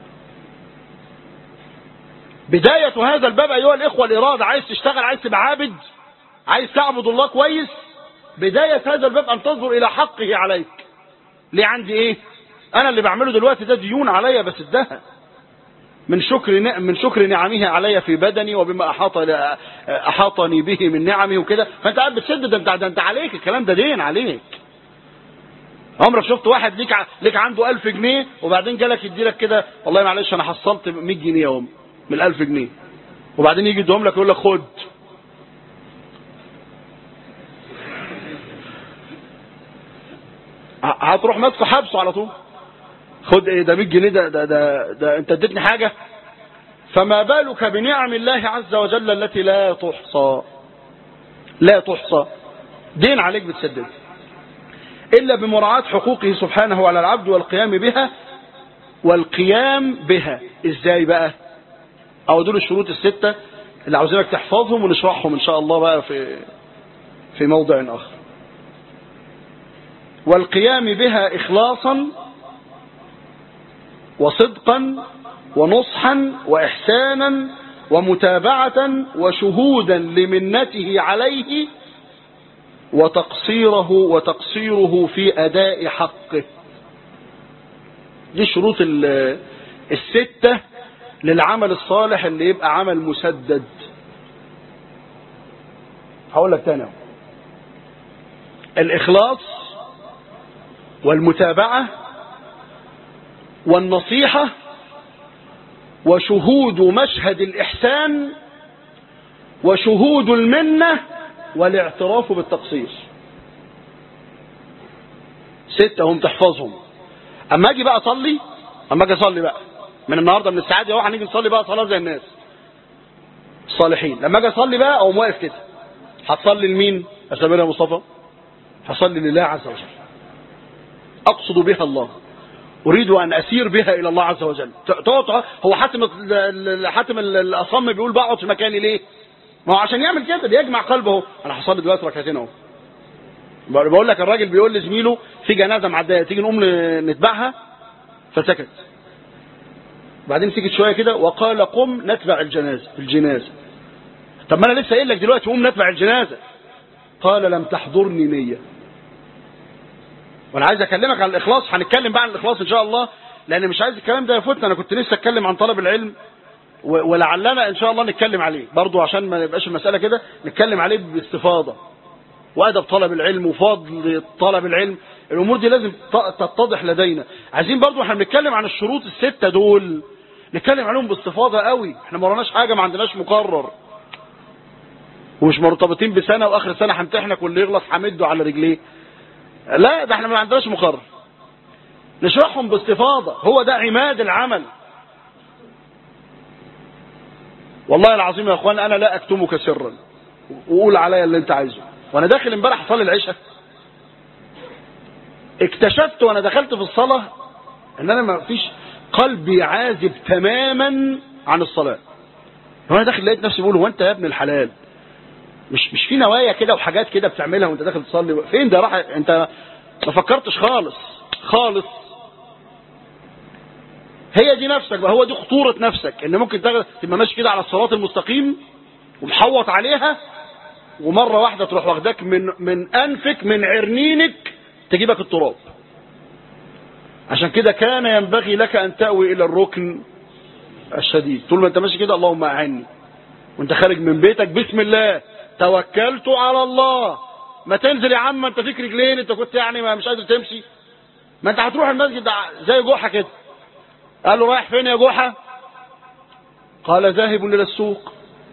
بداية هذا الباب أيها الإخوة الإرادة عايز تشتغل عايز تبقى عابد عايز تعبد الله كويس بداية هذا الباب أن تنظر إلى حقه عليك ليه عندي إيه أنا اللي بعمله دلوقتي ده ديون عليا بسدها من شكر من شكر نعمه علي في بدني وبما أحاط أحاطني به من نعمه وكده فأنت قاعد بتسد ده أنت ده أنت عليك الكلام ده دين عليك عمرك شفت واحد ليك ليك عنده 1000 جنيه وبعدين جالك يديلك كده والله معلش أنا حصلت 100 جنيه يوم من ال 1000 جنيه وبعدين يجي يديهم لك يقول لك خد هتروح ماسكه حبسه على طول خد ايه ده 100 جنيه ده ده ده, ده انت اديتني حاجه فما بالك بنعم الله عز وجل التي لا تحصى لا تحصى دين عليك بتسدد إلا بمراعاة حقوقه سبحانه على العبد والقيام بها والقيام بها ازاي بقى او دول الشروط الستة اللي عاوزينك تحفظهم ونشرحهم ان شاء الله بقى في في موضع اخر والقيام بها اخلاصا وصدقا ونصحا واحسانا ومتابعة وشهودا لمنته عليه وتقصيره وتقصيره في اداء حقه دي الشروط الستة للعمل الصالح اللي يبقى عمل مسدد هقول لك تاني الإخلاص والمتابعة والنصيحة وشهود مشهد الإحسان وشهود المنة والاعتراف بالتقصير ستة هم تحفظهم اما اجي بقى اصلي اما اجي اصلي بقى من النهارده من الساعه دي اهو هنيجي نصلي بقى صلاه زي الناس الصالحين لما اجي اصلي بقى اقوم واقف كده هتصلي لمين يا سمير يا مصطفى هصلي لله عز وجل اقصد بها الله اريد ان اسير بها الى الله عز وجل تقعد هو حاتم حاتم الاصم بيقول بقعد في مكاني ليه ما هو عشان يعمل كده بيجمع قلبه اهو انا هصلي دلوقتي ركعتين اهو بقول لك الراجل بيقول لزميله في جنازه معديه تيجي نقوم نتبعها فسكت بعدين سكت شويه كده وقال قم نتبع الجنازه الجنازه طب ما انا لسه قايل لك دلوقتي قوم نتبع الجنازه قال لم تحضرني نيه وانا عايز اكلمك عن الاخلاص هنتكلم بقى عن الاخلاص ان شاء الله لان مش عايز الكلام ده يفوتنا انا كنت لسه اتكلم عن طلب العلم ولعلنا ان شاء الله نتكلم عليه برضو عشان ما يبقاش المساله كده نتكلم عليه باستفاضه وادب طلب العلم وفضل طلب العلم الامور دي لازم تتضح لدينا عايزين برضو احنا بنتكلم عن الشروط الستة دول نتكلم عليهم باستفاضة قوي احنا ما وراناش حاجة ما عندناش مقرر ومش مرتبطين بسنة واخر سنة همتحنك واللي يغلط همده على رجليه لا ده احنا ما عندناش مقرر نشرحهم باستفاضة هو ده عماد العمل والله العظيم يا اخوان انا لا اكتمك سرا وقول عليا اللي انت عايزه وانا داخل امبارح اصلي العشاء اكتشفت وانا دخلت في الصلاة ان انا ما فيش قلبي عازب تماما عن الصلاة وانا داخل لقيت نفسي بقول هو انت يا ابن الحلال مش مش في نوايا كده وحاجات كده بتعملها وانت داخل تصلي فين ده راح انت ما فكرتش خالص خالص هي دي نفسك بقى هو دي خطورة نفسك ان ممكن تبقى ماشي كده على الصراط المستقيم ومحوط عليها ومرة واحدة تروح واخداك من من أنفك من عرنينك تجيبك التراب عشان كده كان ينبغي لك أن تأوي إلى الركن الشديد طول ما أنت ماشي كده اللهم أعني وأنت خارج من بيتك بسم الله توكلت على الله ما تنزل يا عم أنت فيك رجلين أنت كنت يعني ما مش قادر تمشي ما أنت هتروح المسجد زي جحا كده قال له رايح فين يا جحا قال ذاهب إلى السوق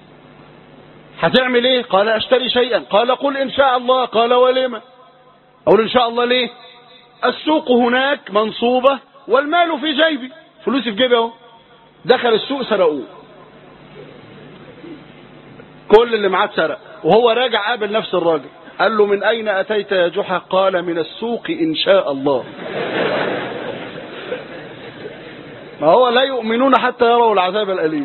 هتعمل ايه قال اشتري شيئا قال قل ان شاء الله قال ولما اقول ان شاء الله ليه السوق هناك منصوبة والمال في جيبي فلوسي في جيبي اهو دخل السوق سرقوه كل اللي معاه اتسرق وهو راجع قابل نفس الراجل قال له من اين اتيت يا جحا قال من السوق ان شاء الله ما هو لا يؤمنون حتى يروا العذاب الاليم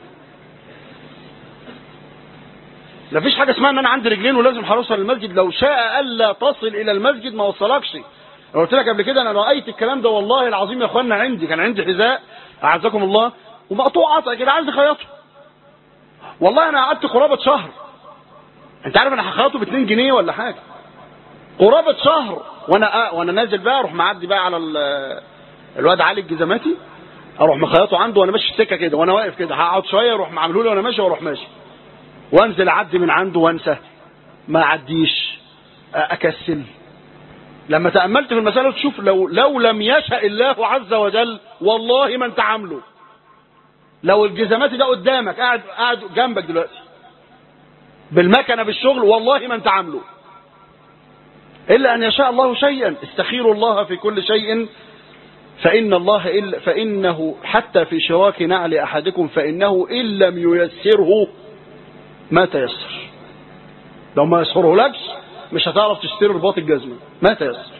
لا فيش حاجة اسمها ان انا عندي رجلين ولازم هوصل المسجد لو شاء الا تصل الى المسجد ما وصلكش انا قلت لك قبل كده انا رايت الكلام ده والله العظيم يا اخوانا عندي كان عندي حذاء اعزكم الله ومقطوع قطع كده عايز اخيطه والله انا قعدت قرابه شهر انت عارف انا هخيطه ب 2 جنيه ولا حاجه قرابه شهر وانا آه وانا نازل بقى اروح معدي بقى على الواد علي الجزماتي اروح مخيطه عنده وانا ماشي في السكه كده وانا واقف كده هقعد شويه اروح معمله لي وانا ماشي واروح ماشي وانزل اعدي من عنده وانسى ما اعديش اكسل لما تأملت في المسألة تشوف لو, لو لم يشاء الله عز وجل والله ما انت عامله لو الجزمات ده قدامك قاعد قاعد جنبك دلوقتي بالمكنة بالشغل والله ما انت عامله إلا أن يشاء الله شيئا استخيروا الله في كل شيء فإن الله إلا فإنه حتى في شراك نعل أحدكم فإنه إن لم ييسره ما تيسر لو ما يسره لكش مش هتعرف تشتري رباط الجزمة ما تيسر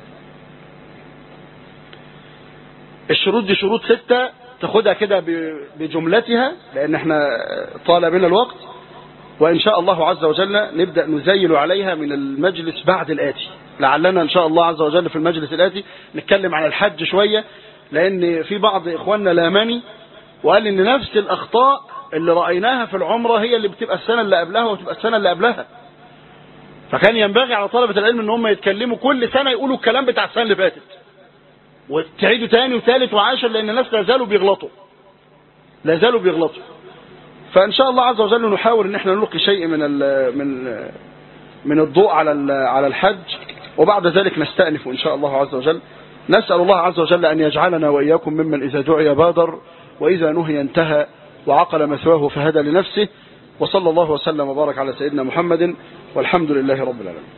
الشروط دي شروط ستة تاخدها كده بجملتها لأن احنا طال بنا الوقت وإن شاء الله عز وجل نبدأ نزيل عليها من المجلس بعد الآتي لعلنا إن شاء الله عز وجل في المجلس الآتي نتكلم عن الحج شوية لأن في بعض إخواننا لامني وقال إن نفس الأخطاء اللي رأيناها في العمرة هي اللي بتبقى السنة اللي قبلها وتبقى السنة اللي قبلها فكان ينبغي على طلبة العلم ان هم يتكلموا كل سنة يقولوا الكلام بتاع السنة اللي فاتت وتعيدوا تاني وثالث وعاشر لان الناس لا زالوا بيغلطوا لا زالوا بيغلطوا فان شاء الله عز وجل نحاول ان احنا نلقي شيء من ال من من الضوء على على الحج وبعد ذلك نستأنف ان شاء الله عز وجل نسأل الله عز وجل ان يجعلنا واياكم ممن اذا دعي بادر واذا نهي انتهى وعقل مثواه فهدى لنفسه وصلى الله وسلم وبارك على سيدنا محمد والحمد لله رب العالمين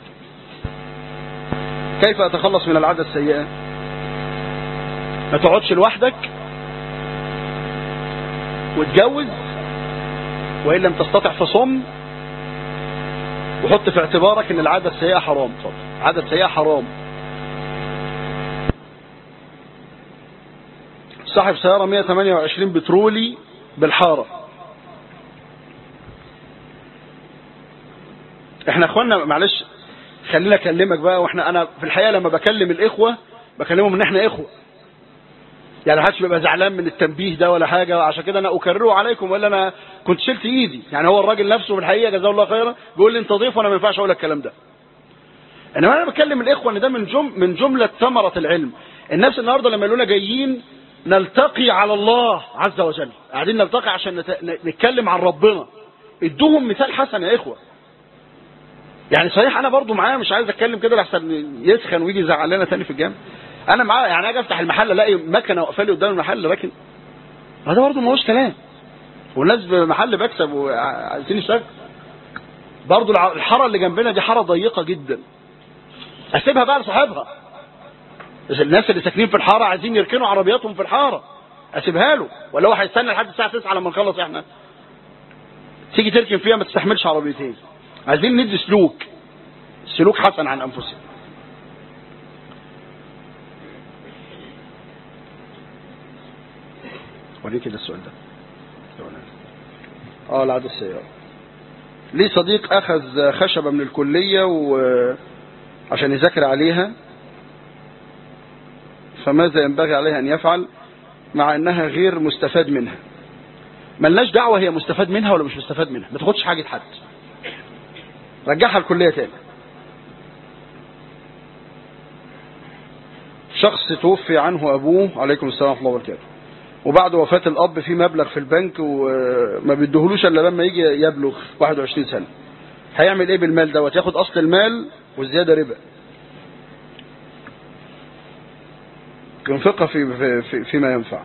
كيف أتخلص من العادة السيئة ما تقعدش لوحدك وتجوز وإن لم تستطع فصم وحط في اعتبارك ان العادة السيئة حرام العادة السيئة حرام صاحب سيارة 128 بترولي بالحارة احنا اخوانا معلش خلينا اكلمك بقى واحنا انا في الحقيقه لما بكلم الاخوه بكلمهم ان احنا اخوه يعني محدش بيبقى زعلان من التنبيه ده ولا حاجه عشان كده انا اكرره عليكم ولا انا كنت شلت ايدي يعني هو الراجل نفسه في الحقيقه جزاه الله خيرا بيقول لي انت ضيف وانا ما ينفعش اقول لك الكلام ده انما انا بكلم الاخوه ان ده من جم من جمله ثمره العلم الناس النهارده لما يقولوا جايين نلتقي على الله عز وجل قاعدين نلتقي عشان نت... نتكلم عن ربنا ادوهم مثال حسن يا اخوه يعني صحيح انا برضو معاه مش عايز اتكلم كده لحسن يسخن ويجي يزعل لنا تاني في الجامع انا معاه يعني اجي افتح المحل الاقي مكنه واقفه لي قدام المحل لكن هذا برضو ما هوش كلام والناس بمحل بكسب وعايزين يشتغل برضو الحاره اللي جنبنا دي حاره ضيقه جدا اسيبها بقى لصاحبها الناس اللي ساكنين في الحاره عايزين يركنوا عربياتهم في الحاره اسيبها له ولا هو هيستنى لحد الساعه 9 لما نخلص احنا تيجي تركن فيها ما تستحملش عربيتين عايزين ندي سلوك سلوك حسن عن انفسنا وريني كده السؤال ده اه العادة السيارة ليه صديق اخذ خشبة من الكلية وعشان يذاكر عليها فماذا ينبغي عليه ان يفعل مع انها غير مستفاد منها ملناش دعوة هي مستفاد منها ولا مش مستفاد منها ما تاخدش حاجة حد رجعها الكلية تاني شخص توفي عنه أبوه عليكم السلام ورحمة الله وبركاته وبعد وفاة الأب في مبلغ في البنك وما بيديهولوش إلا لما يجي يبلغ 21 سنة هيعمل إيه بالمال دوت ياخد أصل المال والزيادة ربا ينفقها في, في, في فيما ينفع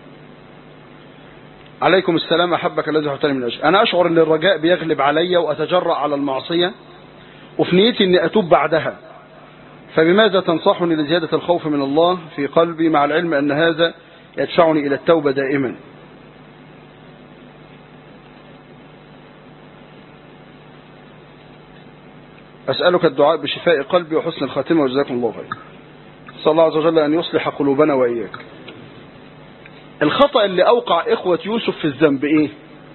عليكم السلام أحبك الذي حتاني من أجل أنا أشعر أن الرجاء بيغلب علي وأتجرأ على المعصية وفي نيتي أني أتوب بعدها فبماذا تنصحني لزيادة الخوف من الله في قلبي مع العلم أن هذا يدفعني إلى التوبة دائما أسألك الدعاء بشفاء قلبي وحسن الخاتمة وجزاكم الله خير صلى الله عز وجل أن يصلح قلوبنا وإياك الخطأ اللي أوقع إخوة يوسف في الذنب إيه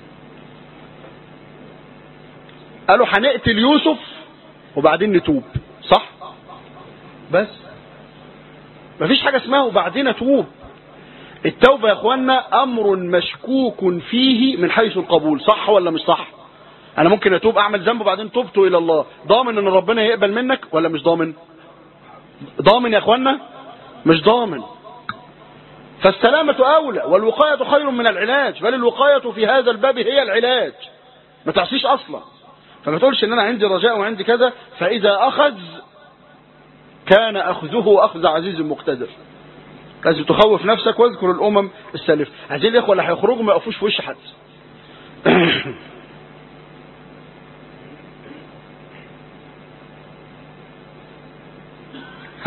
قالوا هنقتل يوسف وبعدين نتوب صح بس مفيش حاجة اسمها وبعدين نتوب التوبة يا اخوانا امر مشكوك فيه من حيث القبول صح ولا مش صح انا ممكن اتوب اعمل ذنب وبعدين تبت الى الله ضامن ان ربنا يقبل منك ولا مش ضامن ضامن يا اخوانا مش ضامن فالسلامة أولى والوقاية خير من العلاج بل الوقاية في هذا الباب هي العلاج ما تعصيش أصلا فما تقولش ان انا عندي رجاء وعندي كذا فإذا أخذ كان أخذه أخذ عزيز مقتدر لازم تخوف نفسك واذكر الأمم السالفة عايزين الإخوة اللي هيخرجوا ما يقفوش في وش حد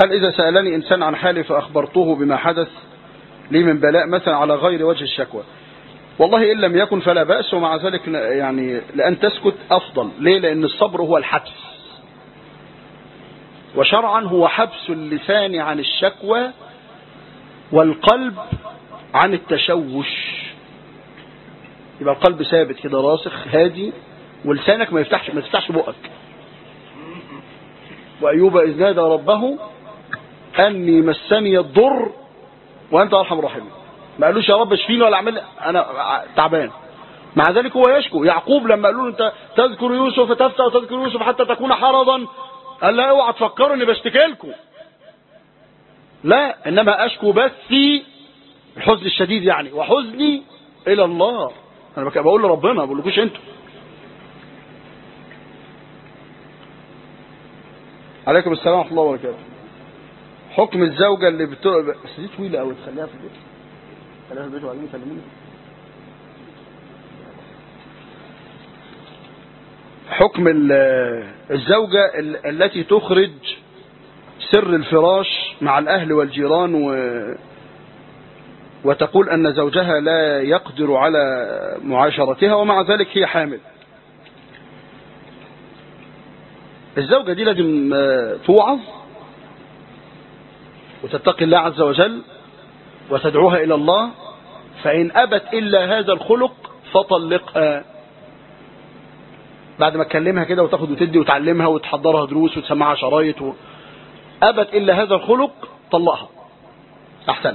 هل إذا سألني إنسان عن حالي فأخبرته بما حدث لي من بلاء مثلا على غير وجه الشكوى والله إن لم يكن فلا بأس ومع ذلك يعني لأن تسكت أفضل ليه لأن الصبر هو الحبس وشرعا هو حبس اللسان عن الشكوى والقلب عن التشوش يبقى القلب ثابت كده راسخ هادي ولسانك ما يفتحش ما تفتحش بقك وأيوب إذ نادى ربه أني مسني الضر وأنت أرحم الراحمين ما قالوش يا رب اشفيني ولا اعمل أنا تعبان مع ذلك هو يشكو يعقوب لما قالوا له أنت تذكر يوسف تفتح وتذكر يوسف حتى تكون حرضا قال لا اوعى تفكروا اني بشتكي لكم لا انما اشكو بثي الحزن الشديد يعني وحزني الى الله انا بقول لربنا ما بقولكوش انتوا عليكم السلام ورحمه الله وبركاته حكم الزوجه اللي بت... بس دي طويله قوي تخليها في البيت خليها في البيت وبعدين يكلموني حكم الزوجة التي تخرج سر الفراش مع الأهل والجيران و وتقول أن زوجها لا يقدر على معاشرتها ومع ذلك هي حامل الزوجة دي لازم توعظ وتتقي الله عز وجل وتدعوها إلى الله فإن أبت إلا هذا الخلق فطلقها بعد ما تكلمها كده وتاخد وتدي وتعلمها وتحضرها دروس وتسمعها شرايط و... أبت إلا هذا الخلق طلقها أحسنت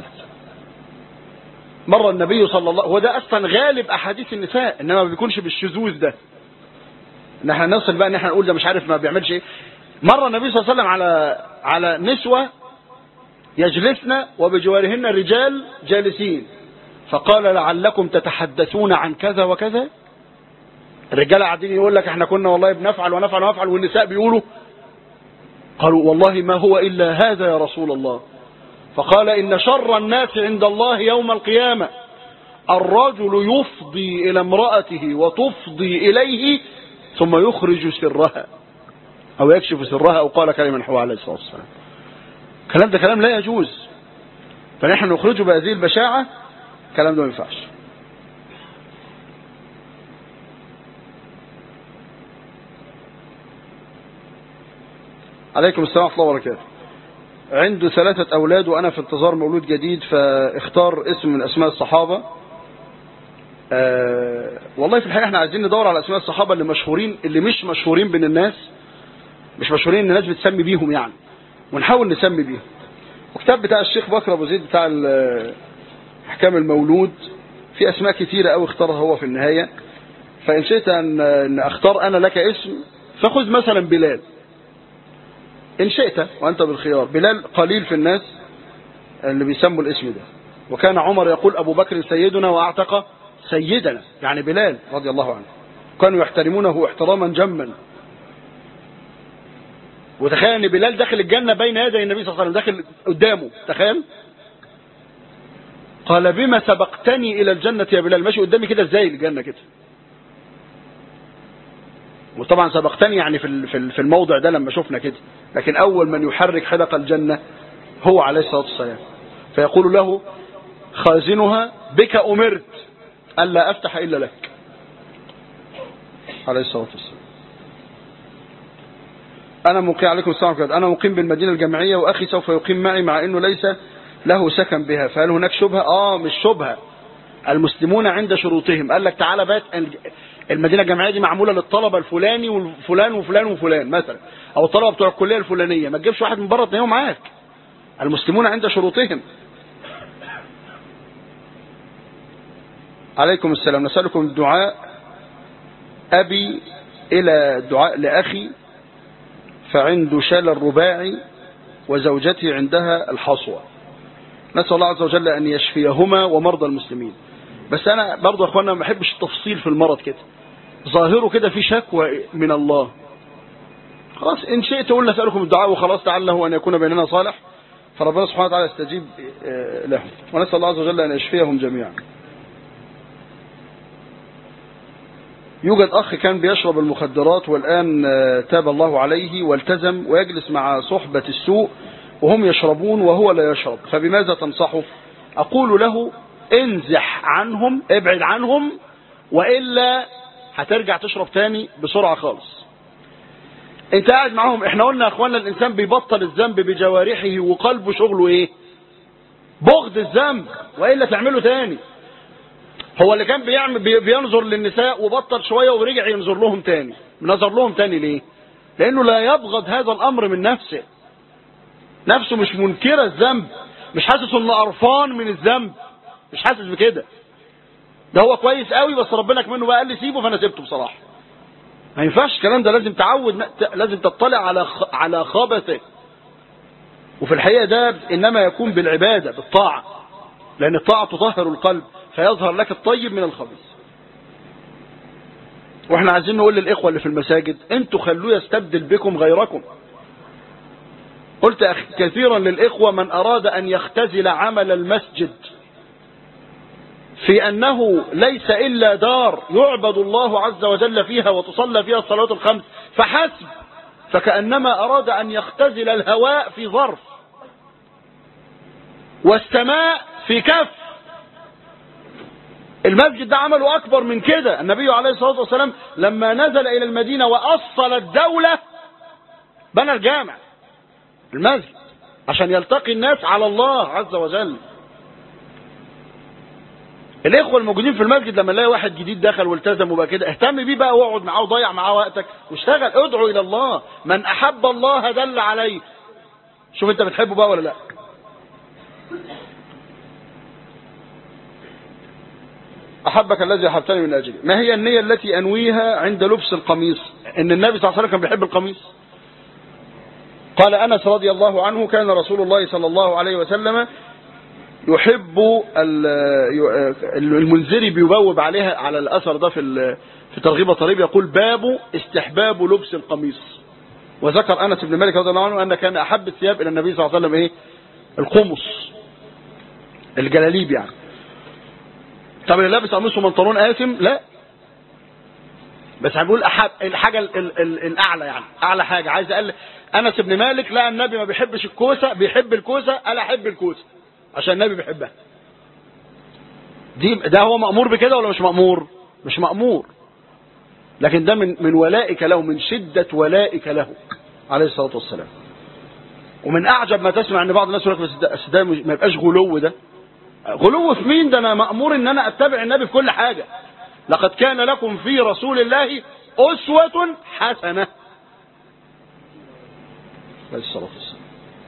مرة النبي صلى الله هو ده أصلا غالب أحاديث النساء إنما ما بيكونش بالشذوذ ده إن احنا نصل بقى إن احنا نقول ده مش عارف ما بيعملش إيه مرة النبي صلى الله عليه وسلم على على نسوة يجلسن وبجوارهن رجال جالسين فقال لعلكم تتحدثون عن كذا وكذا الرجاله قاعدين يقول لك احنا كنا والله بنفعل ونفعل ونفعل والنساء بيقولوا قالوا والله ما هو إلا هذا يا رسول الله فقال إن شر الناس عند الله يوم القيامة الرجل يفضي إلى امرأته وتفضي إليه ثم يخرج سرها أو يكشف سرها أو قال كلمة نحو عليه الصلاة والسلام كلام ده كلام لا يجوز فنحن نخرجه بهذه البشاعة كلام ده ما ينفعش عليكم السلام ورحمة الله وبركاته عنده ثلاثة أولاد وأنا في انتظار مولود جديد فاختار اسم من أسماء الصحابة أه والله في الحقيقة احنا عايزين ندور على أسماء الصحابة اللي مشهورين اللي مش مشهورين بين الناس مش مشهورين ان الناس بتسمي بيهم يعني ونحاول نسمي بيهم وكتاب بتاع الشيخ بكر أبو زيد بتاع أحكام المولود في أسماء كتيرة أوي اختارها هو في النهاية فإن شئت أن أختار أنا لك اسم فخذ مثلا بلال إن شئت وأنت بالخيار بلال قليل في الناس اللي بيسموا الاسم ده وكان عمر يقول أبو بكر سيدنا وأعتق سيدنا يعني بلال رضي الله عنه كانوا يحترمونه احتراما جما وتخيل ان بلال داخل الجنة بين يدي النبي صلى الله عليه وسلم داخل قدامه تخيل قال بما سبقتني الى الجنة يا بلال ماشي قدامي كده ازاي الجنة كده وطبعا سبقتني يعني في في الموضع ده لما شفنا كده لكن أول من يحرك حلق الجنة هو عليه الصلاة والسلام فيقول له خازنها بك أمرت ألا أفتح إلا لك عليه الصلاة والسلام أنا مقيم عليكم السلام عليكم أنا مقيم بالمدينة الجامعية وأخي سوف يقيم معي مع أنه ليس له سكن بها فهل هناك شبهة آه مش شبهة المسلمون عند شروطهم قال لك تعالى بات المدينة الجامعية دي معمولة للطلبة الفلاني وفلان وفلان وفلان مثلا او الطلبة بتوع الكلية الفلانية ما تجيبش واحد من بره تنيهم معاك المسلمون عند شروطهم عليكم السلام نسألكم الدعاء أبي إلى دعاء لأخي فعنده شلل رباعي وزوجتي عندها الحصوة نسأل الله عز وجل أن يشفيهما ومرضى المسلمين بس أنا برضو يا أخوانا ما بحبش التفصيل في المرض كده ظاهره كده في شكوى من الله خلاص إن شئت قلنا نسألكم الدعاء وخلاص تعله أن يكون بيننا صالح فربنا سبحانه وتعالى يستجيب لهم ونسأل الله عز وجل أن يشفيهم جميعا يوجد أخ كان بيشرب المخدرات والآن تاب الله عليه والتزم ويجلس مع صحبة السوء وهم يشربون وهو لا يشرب فبماذا تنصحه أقول له انزح عنهم ابعد عنهم وإلا هترجع تشرب تاني بسرعة خالص انت قاعد معاهم احنا قلنا يا اخوانا الانسان بيبطل الذنب بجوارحه وقلبه شغله ايه بغض الذنب والا تعمله تاني هو اللي كان بيعمل بي- بينظر للنساء وبطل شويه ورجع ينظر لهم تاني نظر لهم تاني ليه لانه لا يبغض هذا الامر من نفسه نفسه مش منكره الذنب مش حاسس انه قرفان من الذنب مش حاسس بكده ده هو كويس قوي بس ربنا منه بقى قال لي سيبه فانا سيبته بصراحه ما ينفعش الكلام ده لازم تعود لازم تطلع على خ- على خبثه وفي الحقيقه ده انما يكون بالعباده بالطاعه لان الطاعه تطهر القلب فيظهر لك الطيب من الخبيث واحنا عايزين نقول للاخوه اللي في المساجد انتوا خلوه يستبدل بكم غيركم قلت أخ- كثيرا للاخوه من اراد ان يختزل عمل المسجد في أنه ليس إلا دار يعبد الله عز وجل فيها وتصلى فيها الصلوات الخمس فحسب فكأنما أراد أن يختزل الهواء في ظرف والسماء في كف المسجد ده عمله أكبر من كده النبي عليه الصلاة والسلام لما نزل إلى المدينة وأصل الدولة بنى الجامع المسجد عشان يلتقي الناس على الله عز وجل الاخوه الموجودين في المسجد لما نلاقي واحد جديد دخل والتزم وبقى كده اهتم بيه بقى واقعد معاه وضيع معاه وقتك واشتغل ادعو الى الله من احب الله دل عليه شوف انت بتحبه بقى ولا لا احبك الذي احبتني من اجله ما هي النيه التي انويها عند لبس القميص ان النبي صلى الله عليه وسلم كان بيحب القميص قال انس رضي الله عنه كان رسول الله صلى الله عليه وسلم يحب ال- المنذري بيبوب عليها على الاثر ده في ال- في ترغيب طريب يقول باب استحباب لبس القميص وذكر انس بن مالك رضي الله عنه ان كان احب الثياب الى النبي صلى الله عليه وسلم ايه القمص الجلاليب يعني طب اللي لابس قميص وبنطلون قاسم لا بس هنقول احب الحاجه ال ال ال الاعلى يعني اعلى حاجه عايز اقل انس بن مالك لا النبي ما بيحبش الكوسه بيحب الكوسه انا احب الكوسه عشان النبي بيحبها دي ده هو مأمور بكده ولا مش مأمور مش مأمور لكن ده من من ولائك له من شدة ولائك له عليه الصلاة والسلام ومن أعجب ما تسمع أن بعض الناس يقول لك بس ده- بس ده مش- ما يبقاش غلو ده غلو في مين ده أنا مأمور أن أنا أتبع النبي في كل حاجة لقد كان لكم في رسول الله أسوة حسنة عليه الصلاة والسلام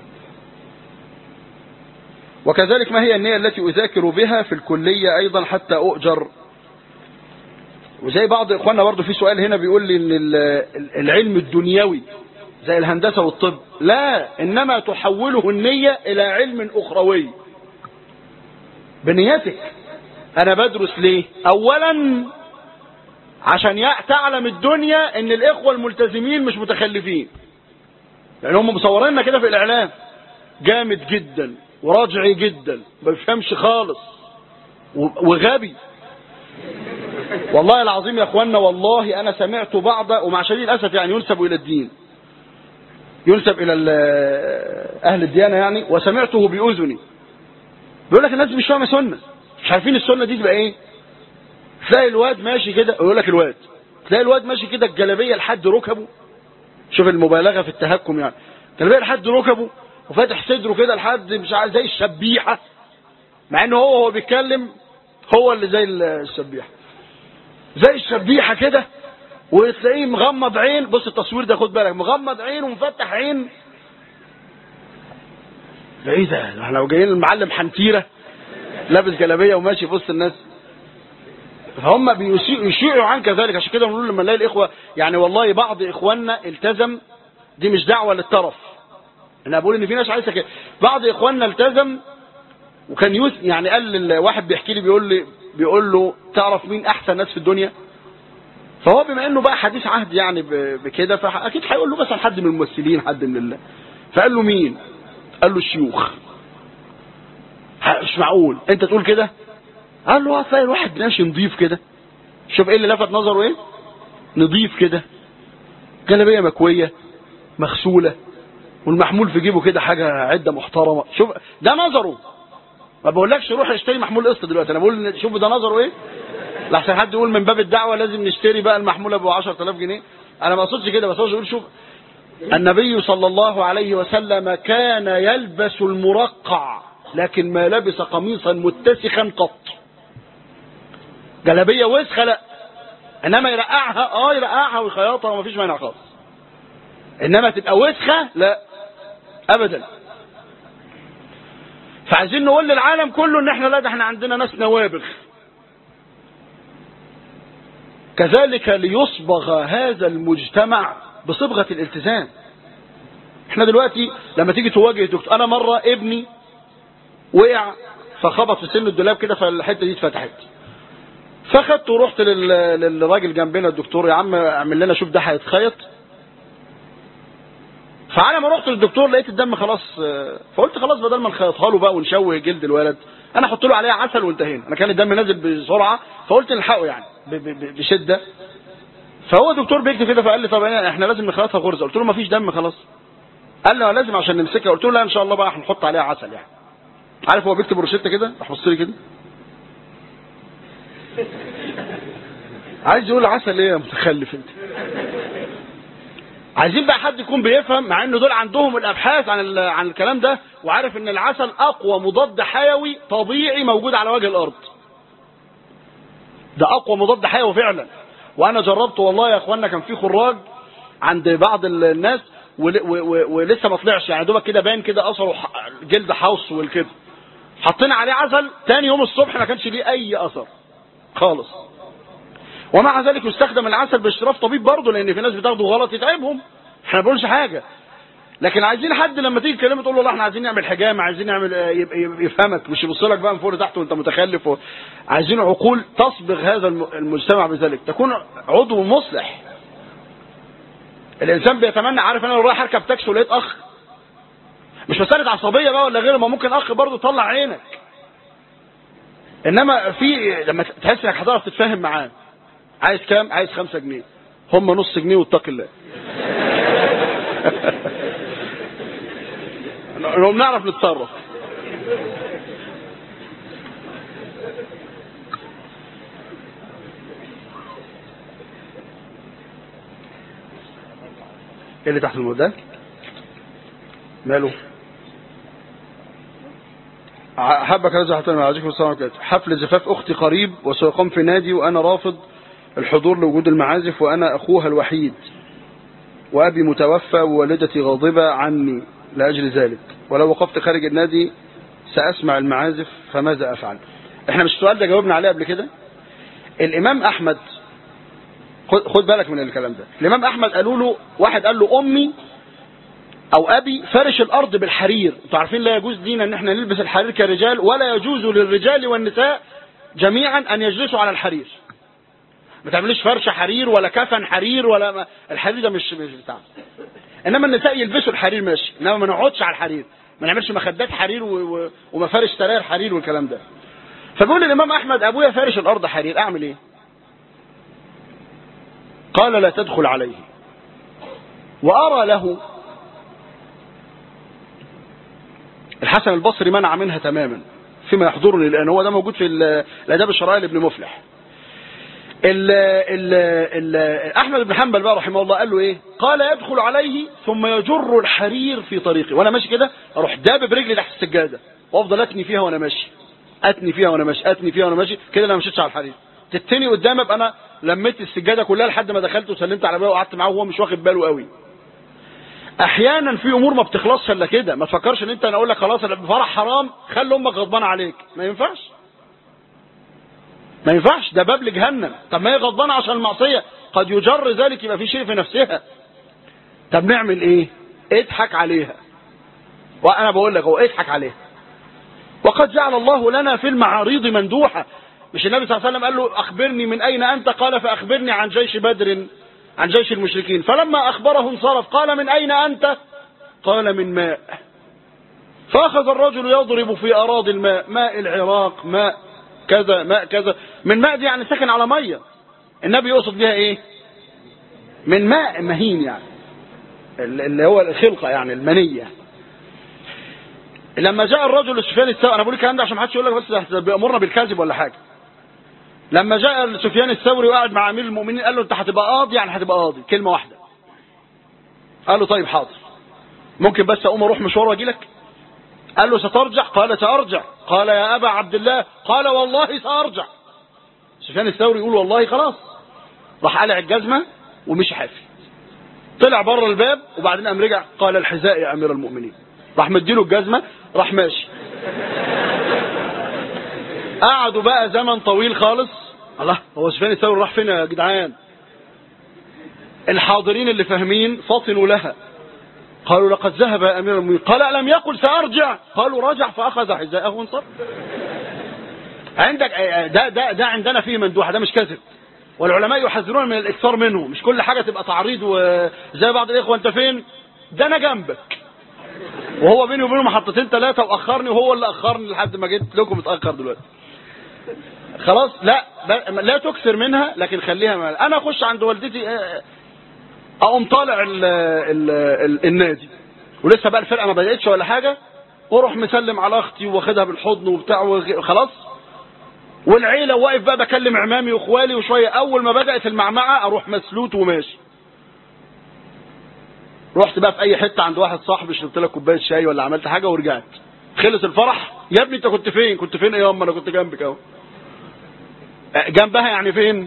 وكذلك ما هي النية التي أذاكر بها في الكلية أيضا حتى أؤجر وزي بعض إخواننا برضه في سؤال هنا بيقول لي إن ال- العلم الدنيوي زي الهندسة والطب لا إنما تحوله النية إلى علم أخروي بنيتك أنا بدرس ليه أولا عشان يع- تعلم الدنيا إن الإخوة الملتزمين مش متخلفين لأن هم مصوريننا كده في الإعلام جامد جدا وراجعي جدا ما بيفهمش خالص و- وغبي والله العظيم يا اخوانا والله انا سمعت بعض ومع شديد الاسف يعني ينسب الى الدين ينسب الى ال- اهل الديانه يعني وسمعته باذني بيقول لك الناس مش فاهمه سنه مش عارفين السنه دي تبقى ايه تلاقي الواد ماشي كده يقول لك الواد تلاقي الواد ماشي كده الجلابيه لحد ركبه شوف المبالغه في التهكم يعني الجلابيه لحد ركبه وفاتح صدره كده لحد مش عارف زي الشبيحه مع انه هو هو بيتكلم هو اللي زي الشبيحه زي الشبيحه كده وتلاقيه مغمض عين بص التصوير ده خد بالك مغمض عين ومفتح عين ده ايه ده ده احنا لو جايين المعلم حنتيره لابس جلابيه وماشي في وسط الناس فهم بيشيعوا يشيعوا عن كذلك عشان كده بنقول لما نلاقي الاخوه يعني والله بعض اخواننا التزم دي مش دعوه للطرف انا بقول ان في ناس عايزه كده بعض اخواننا التزم وكان يوس يعني قال لواحد بيحكي لي بيقول لي بيقول له تعرف مين احسن ناس في الدنيا فهو بما انه بقى حديث عهد يعني ب- بكده فاكيد هيقول له مثلا حد من الممثلين حد من الله فقال له مين قال له الشيوخ ه- مش معقول انت تقول كده قال له هتلاقي الواحد ماشي نضيف كده شوف ايه اللي لفت نظره ايه نضيف كده جلابيه مكويه مغسوله والمحمول في جيبه كده حاجة عدة محترمة شوف ده نظره ما بقولكش روح اشتري محمول قسط دلوقتي انا بقول شوف ده نظره ايه لحسن حد يقول من باب الدعوة لازم نشتري بقى المحمول ابو 10000 جنيه انا ما اقصدش كده بس هو بيقول شوف النبي صلى الله عليه وسلم كان يلبس المرقع لكن ما لبس قميصا متسخا قط جلابيه وسخه لا انما يرقعها اه يرقعها ويخيطها ومفيش مانع خالص انما تبقى وسخه لا ابدا فعايزين نقول للعالم كله ان احنا لا ده احنا عندنا ناس نوابغ كذلك ليصبغ هذا المجتمع بصبغة الالتزام احنا دلوقتي لما تيجي تواجه دكتور انا مرة ابني وقع فخبط في سن الدولاب كده فالحته دي اتفتحت فخدته ورحت لل- للراجل جنبنا الدكتور يا عم اعمل لنا شوف ده هيتخيط فعلى ما رحت للدكتور لقيت الدم خلاص آه، فقلت خلاص بدل ما نخيطها له بقى ونشوه جلد الولد انا احط له عليها عسل وانتهينا انا كان الدم نازل بسرعه فقلت نلحقه يعني ب- ب- ب- بشده فهو الدكتور بيكتب كده فقال لي طب احنا لازم نخيطها غرزه قلت له ما فيش دم خلاص قال لي لازم عشان نمسكها قلت له لا ان شاء الله بقى هنحط عليها عسل يعني عارف هو بيكتب روشته كده راح بص لي كده عايز يقول عسل ايه يا متخلف انت عايزين بقى حد يكون بيفهم مع ان دول عندهم الابحاث عن ال- عن الكلام ده وعارف ان العسل اقوى مضاد حيوي طبيعي موجود على وجه الارض ده اقوى مضاد حيوي فعلا وانا جربت والله يا اخوانا كان في خراج عند بعض ال- الناس ول- و- و- ولسه ما طلعش يعني دوبك كده باين كده اثره ح- جلد حوص والكده حطينا عليه عسل تاني يوم الصبح ما كانش ليه اي اثر خالص ومع ذلك يستخدم العسل باشراف طبيب برضه لان في ناس بتاخده غلط يتعبهم احنا ما بنقولش حاجه لكن عايزين حد لما تيجي تكلمه تقول له والله احنا عايزين نعمل حجامه عايزين نعمل آه، يبقى- يبقى يفهمك مش يبص لك بقى من فوق لتحت وانت متخلف و... عايزين عقول تصبغ هذا الم- المجتمع بذلك تكون عضو مصلح الانسان بيتمنى عارف انا لو رايح اركب تاكسي ولقيت اخ مش مساله عصبيه بقى ولا غيره ما ممكن اخ برضه يطلع عينك انما في لما تحس انك هتعرف تتفاهم معاه عايز كام عايز خمسة جنيه هم نص جنيه واتق الله نقوم نعرف نتصرف ايه اللي تحت المودة ماله ع- حبك هذا حتى عليكم السلام عليكم حفل زفاف اختي قريب وسيقام في نادي وانا رافض الحضور لوجود المعازف وانا اخوها الوحيد وابي متوفى ووالدتي غاضبة عني لاجل ذلك ولو وقفت خارج النادي ساسمع المعازف فماذا افعل احنا مش السؤال ده جاوبنا عليه قبل كده الامام احمد خد خد بالك من الكلام ده الامام احمد قالوا له واحد قال له امي او ابي فرش الارض بالحرير انتوا عارفين لا يجوز لينا ان احنا نلبس الحرير كرجال ولا يجوز للرجال والنساء جميعا ان يجلسوا على الحرير ما تعمليش فرشه حرير ولا كفن حرير ولا ما الحرير ده مش مش بتاع انما النساء يلبسوا الحرير ماشي انما ما نقعدش على الحرير ما نعملش مخدات حرير و... و... ومفارش سراير حرير والكلام ده فبيقول الامام احمد ابويا فارش الارض حرير اعمل ايه قال لا تدخل عليه وارى له الحسن البصري منع منها تماما فيما يحضرني لان هو ده موجود في ال- الاداب الشرعيه لابن مفلح ال ال ال احمد بن حنبل بقى رحمه الله قال له ايه قال يدخل عليه ثم يجر الحرير في طريقي وانا ماشي كده اروح داب برجلي تحت السجاده وافضل اتني فيها وانا ماشي اتني فيها وانا ماشي اتني فيها وانا ماشي كده انا ما مشيتش على الحرير تتني قدامي ابقى انا لميت السجاده كلها لحد ما دخلت وسلمت على ابويا وقعدت معاه وهو مش واخد باله قوي احيانا في امور ما بتخلصش الا كده ما تفكرش ان انت انا اقول لك خلاص الفرح حرام خلي امك غضبانه عليك ما ينفعش ما ينفعش ده باب لجهنم طب ما هي غضبانه عشان المعصيه قد يجر ذلك يبقى في شيء في نفسها طب نعمل ايه اضحك عليها وانا بقول لك هو اضحك عليها وقد جعل الله لنا في المعاريض مندوحه مش النبي صلى الله عليه وسلم قال له اخبرني من اين انت قال فاخبرني عن جيش بدر عن جيش المشركين فلما اخبره انصرف قال من اين انت قال من ماء فاخذ الرجل يضرب في اراضي الماء ماء العراق ماء كذا ماء كذا من ماء دي يعني سكن على ميه النبي يقصد بها ايه من ماء مهين يعني اللي هو الخلقة يعني المنية لما جاء الرجل لسفيان الثوري انا بقول الكلام ده عشان ما حدش يقول لك بس ده بيامرنا بالكذب ولا حاجه لما جاء سفيان الثوري وقعد مع امير المؤمنين قال له انت هتبقى قاضي يعني هتبقى قاضي كلمه واحده قال له طيب حاضر ممكن بس اقوم اروح مشوار واجي لك قال له سترجع قال سارجع قال يا ابا عبد الله قال والله سارجع سفيان الثوري يقول والله خلاص راح قلع الجزمه ومشي حافي طلع بره الباب وبعدين قام رجع قال الحذاء يا امير المؤمنين راح مديله الجزمه راح ماشي قعدوا بقى زمن طويل خالص الله هو سفيان الثوري راح فين يا جدعان الحاضرين اللي فاهمين فطنوا لها قالوا لقد ذهب يا امير المؤمنين قال الم يقل سارجع قالوا رجع فاخذ حذاءه وانصرف عندك ده ده ده عندنا فيه مندوحه ده مش كذب والعلماء يحذرون من الاكثار منه مش كل حاجه تبقى تعريض وزي بعض الاخوه انت فين ده انا جنبك وهو بيني وبينه محطتين ثلاثه واخرني وهو اللي اخرني لحد ما جيت لكم متاخر دلوقتي خلاص لا لا تكثر منها لكن خليها مال. انا اخش عند والدتي اقوم طالع ال ال ال النادي ولسه بقى الفرقه ما بداتش ولا حاجه واروح مسلم على اختي واخدها بالحضن وبتاع خلاص والعيله واقف بقى بكلم عمامي واخوالي وشويه اول ما بدات المعمعه اروح مسلوت وماشي رحت بقى في اي حته عند واحد صاحبي شربت لك كوبايه شاي ولا عملت حاجه ورجعت خلص الفرح يا ابني انت كنت فين كنت فين ايه يا اما انا كنت جنبك اهو جنبها يعني فين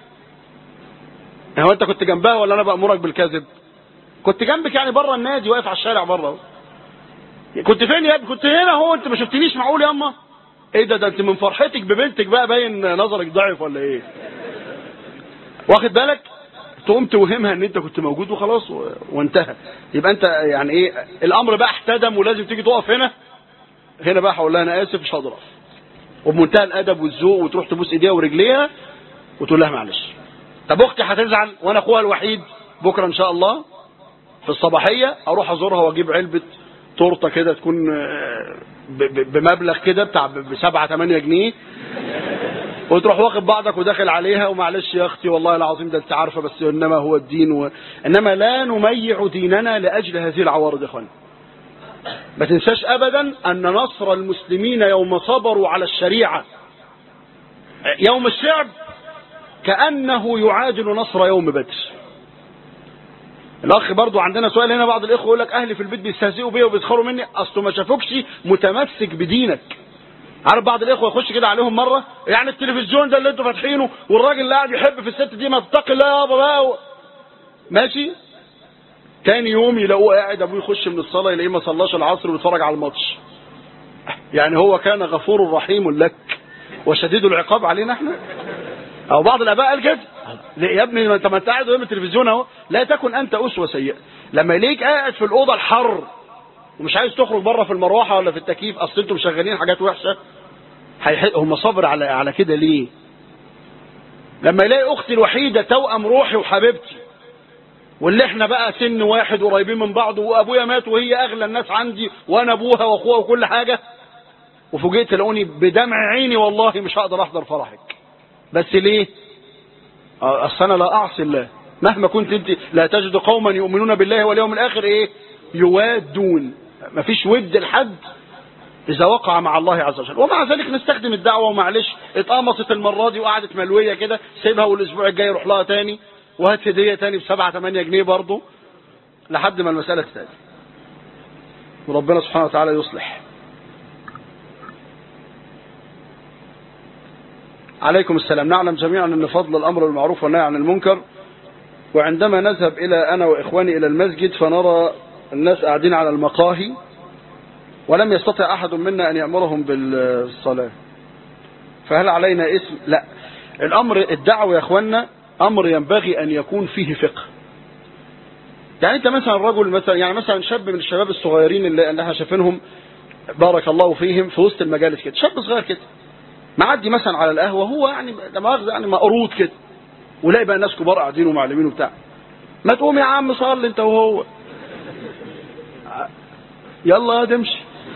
هو انت كنت جنبها ولا انا بامرك بالكذب كنت جنبك يعني بره النادي واقف على الشارع بره كنت فين يا ابني كنت هنا اهو انت ما شفتنيش معقول يا اما ايه ده ده انت من فرحتك ببنتك بقى باين نظرك ضعف ولا ايه واخد بالك تقوم توهمها ان انت كنت موجود وخلاص و... وانتهى يبقى انت يعني ايه الامر بقى احتدم ولازم تيجي تقف هنا هنا بقى هقول لها انا اسف مش هقدر اقف وبمنتهى الادب والذوق وتروح تبوس ايديها ورجليها وتقول لها معلش طب اختي هتزعل وانا اخوها الوحيد بكره ان شاء الله في الصباحيه اروح ازورها واجيب علبه تورته كده تكون بمبلغ كده بتاع ب 7 8 جنيه وتروح واخد بعضك وداخل عليها ومعلش يا اختي والله العظيم ده انت عارفه بس انما هو الدين و... انما لا نميع ديننا لاجل هذه العوارض يا اخوان ما تنساش ابدا ان نصر المسلمين يوم صبروا على الشريعه يوم الشعب كانه يعادل نصر يوم بدر الاخ برضو عندنا سؤال هنا بعض الاخوه يقول لك اهلي في البيت بيستهزئوا بيا وبيسخروا مني اصله ما شافوكش متمسك بدينك عارف بعض الاخوه يخش كده عليهم مره يعني التلفزيون ده اللي انتوا فاتحينه والراجل اللي قاعد يحب في الست دي ما تتقي الله يابا بقى ماشي تاني يوم يلاقوه قاعد ابوه يخش من الصلاه يلاقيه ما صلاش العصر ويتفرج على الماتش يعني هو كان غفور رحيم لك وشديد العقاب علينا احنا او بعض الاباء قال كده يا ابني ما انت ما انت قاعد قدام التلفزيون اهو لا تكن انت اسوه سيئه لما يلاقيك قاعد في الاوضه الحر ومش عايز تخرج بره في المروحه ولا في التكييف اصل انتم مشغلين حاجات وحشه هم صبر على على كده ليه لما يلاقي اختي الوحيده توأم روحي وحبيبتي واللي احنا بقى سن واحد قريبين من بعض وابويا مات وهي اغلى الناس عندي وانا ابوها واخوها وكل حاجه وفوجئت تلاقوني بدمع عيني والله مش هقدر احضر فرحك بس ليه اصل انا لا اعصي الله مهما كنت انت لا تجد قوما يؤمنون بالله واليوم الاخر ايه يوادون مفيش ود لحد اذا وقع مع الله عز وجل ومع ذلك نستخدم الدعوه ومعلش اتقمصت المره دي وقعدت ملويه كده سيبها والاسبوع الجاي يروح لها تاني وهات هديه تاني ب 7 8 جنيه برضه لحد ما المساله تتعدل وربنا سبحانه وتعالى يصلح عليكم السلام نعلم جميعا أن فضل الأمر بالمعروف والنهي عن المنكر وعندما نذهب إلى أنا وإخواني إلى المسجد فنرى الناس قاعدين على المقاهي ولم يستطع أحد منا أن يأمرهم بالصلاة فهل علينا اسم لا الأمر الدعوة يا إخواننا أمر ينبغي أن يكون فيه فقه يعني أنت مثلا رجل مثلا يعني مثلا شاب من الشباب الصغيرين اللي احنا شايفينهم بارك الله فيهم في وسط المجالس كده شاب صغير كده معدي مثلا على القهوه هو يعني لا مؤاخذه يعني مقروض كده ولاقي بقى ناس كبار قاعدين ومعلمين وبتاع ما تقوم يا عم صلي انت وهو يلا يا تمشي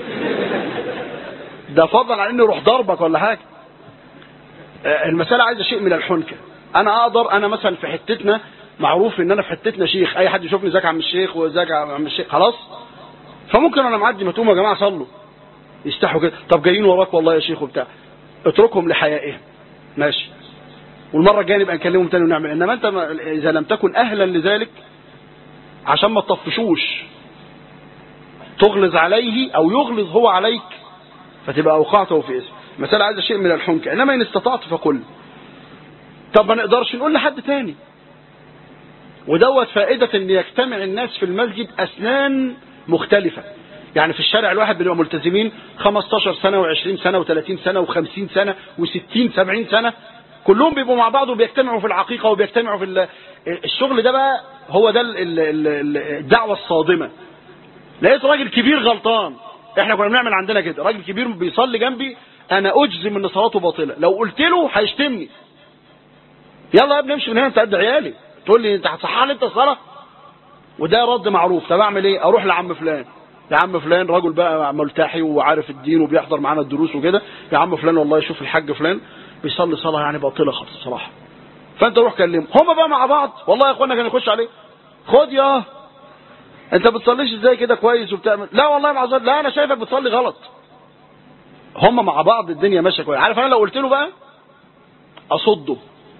ده فضلا عن انه يروح ضربك ولا حاجه المساله عايزه شيء من الحنكه انا اقدر انا مثلا في حتتنا معروف ان انا في حتتنا شيخ اي حد يشوفني ازيك يا عم الشيخ وازيك يا عم الشيخ خلاص فممكن انا معدي ما تقوموا يا جماعه صلوا يستحوا كده طب جايين وراك والله يا شيخ وبتاع اتركهم لحيائهم ماشي والمره الجايه نبقى نكلمهم تاني ونعمل انما انت ما- اذا لم تكن اهلا لذلك عشان ما تطفشوش تغلظ عليه او يغلظ هو عليك فتبقى اوقعته في اسم مسألة عايزة شيء من الحنكة انما ان استطعت فقل طب ما نقدرش نقول لحد تاني ودوت فائدة ان يجتمع الناس في المسجد اسنان مختلفة يعني في الشارع الواحد بنبقى ملتزمين 15 سنة و20 سنة و30 سنة و50 سنة و60 70 سنة كلهم بيبقوا مع بعض وبيجتمعوا في العقيقة وبيجتمعوا في ال- الشغل ده بقى هو ده ال- ال- ال- الدعوة الصادمة لقيت راجل كبير غلطان احنا كنا بنعمل عندنا كده راجل كبير بيصلي جنبي انا اجزم ان صلاته باطله لو قلت له هيشتمني يلا يا ابني امشي من هنا انت قد عيالي تقول لي انت هتصحح لي انت الصلاه وده رد معروف طب اعمل ايه اروح لعم فلان يا عم فلان راجل بقى ملتحي وعارف الدين وبيحضر معانا الدروس وكده يا عم فلان والله شوف الحاج فلان بيصلي صلاه يعني باطله خالص الصراحه فانت روح كلمه هما بقى مع بعض والله يا اخوانا كان يخش عليه خد يا انت بتصليش ازاي كده كويس وبتعمل لا والله العظيم لا انا شايفك بتصلي غلط هم مع بعض الدنيا ماشيه كويس عارف انا لو قلت له بقى اصده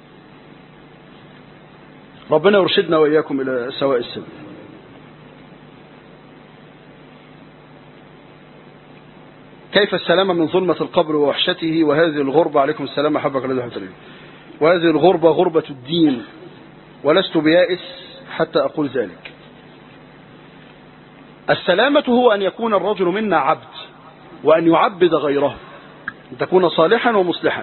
ربنا يرشدنا واياكم الى سواء السبيل كيف السلامة من ظلمة القبر ووحشته وهذه الغربة عليكم السلام أحبك الذي حتى وهذه الغربة غربة الدين ولست بيائس حتى أقول ذلك السلامة هو أن يكون الرجل منا عبد وأن يعبد غيره أن تكون صالحا ومصلحا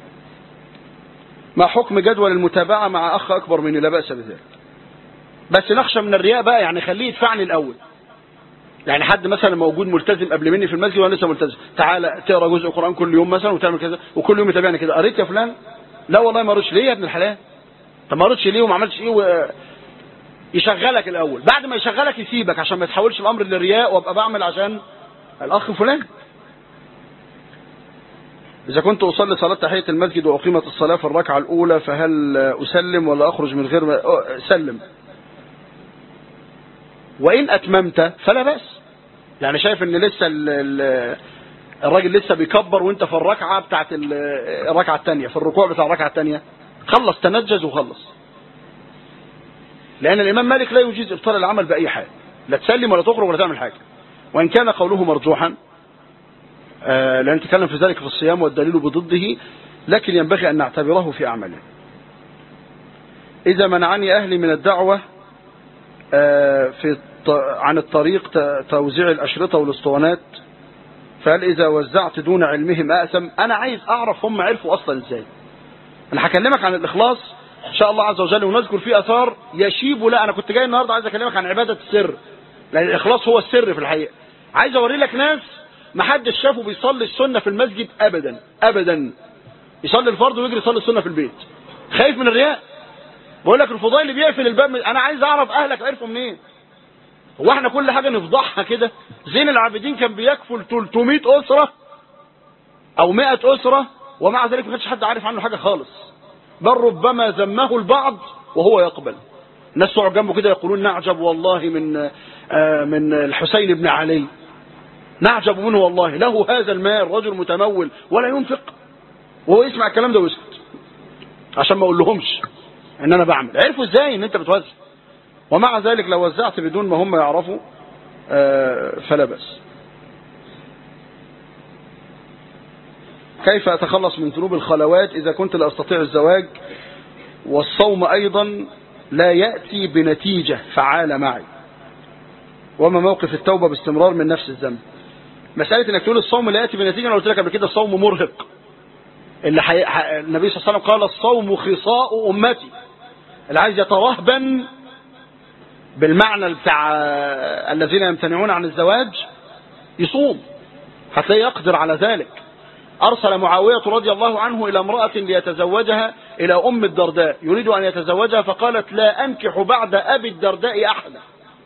ما حكم جدول المتابعة مع أخ أكبر مني لا بأس بذلك بس نخشى من الرياء بقى يعني خليه يدفعني الأول يعني حد مثلا موجود ملتزم قبل مني في المسجد وانا لسه ملتزم تعالى تقرا جزء قران كل يوم مثلا وتعمل كذا وكل يوم يتابعني كده قريت يا فلان لا والله ما قريتش ليه يا ابن الحلال طب ما قريتش ليه وما عملتش ايه و... يشغلك الاول بعد ما يشغلك يسيبك عشان ما يتحولش الامر للرياء وابقى بعمل عشان الاخ فلان إذا كنت أصلي صلاة تحية المسجد وأقيمت الصلاة في الركعة الأولى فهل أسلم ولا أخرج من غير ما أه، سلم وإن أتممت فلا بأس يعني شايف إن لسه ال- ال- الراجل لسه بيكبر وأنت في الركعة بتاعت ال- الركعة الثانية في الركوع بتاع الركعة الثانية خلص تنجز وخلص لأن الإمام مالك لا يجيز إبطال العمل بأي حال لا تسلم ولا تخرج ولا تعمل حاجة وإن كان قوله مرجوحا آه، لأن نتكلم في ذلك في الصيام والدليل بضده لكن ينبغي أن نعتبره في أعماله إذا منعني أهلي من الدعوة آه، في الط- عن الطريق ت- توزيع الأشرطة والاسطوانات فهل إذا وزعت دون علمهم أأثم أنا عايز أعرف هم عرفوا أصلا إزاي أنا هكلمك عن الإخلاص إن شاء الله عز وجل ونذكر فيه أثار يشيب لا أنا كنت جاي النهاردة عايز أكلمك عن عبادة السر لأن الإخلاص هو السر في الحقيقة عايز أوري لك ناس ما حدش شافه بيصلي السنة في المسجد أبدا أبدا يصلي الفرض ويجري يصلي السنة في البيت خايف من الرياء بقول لك الفضيل بيقفل الباب من... انا عايز اعرف اهلك عرفوا منين هو احنا كل حاجه نفضحها كده زين العابدين كان بيكفل 300 اسره او 100 اسره ومع ذلك ما كانش حد عارف عنه حاجه خالص بل ربما ذمه البعض وهو يقبل الناس تقعد جنبه كده يقولون نعجب والله من آه، من الحسين بن علي نعجب منه والله له هذا المال رجل متمول ولا ينفق وهو يسمع الكلام ده ويسكت عشان ما اقول لهمش ان انا بعمل عرفوا ازاي ان انت بتوزع ومع ذلك لو وزعت بدون ما هم يعرفوا آه، فلا بأس كيف أتخلص من ذنوب الخلوات إذا كنت لا أستطيع الزواج والصوم أيضا لا يأتي بنتيجة فعالة معي وما موقف التوبة باستمرار من نفس الذنب مسألة انك تقول الصوم لا يأتي بنتيجة انا قلت لك قبل كده الصوم مرهق اللي حي... ح... النبي صلى الله عليه وسلم قال الصوم خصاء أمتي اللي عايز يترهبن بالمعنى بتاع الذين يمتنعون عن الزواج يصوم هتلاقيه يقدر على ذلك أرسل معاوية رضي الله عنه إلى امرأة ليتزوجها إلى أم الدرداء يريد أن يتزوجها فقالت لا أنكح بعد أبي الدرداء أحدا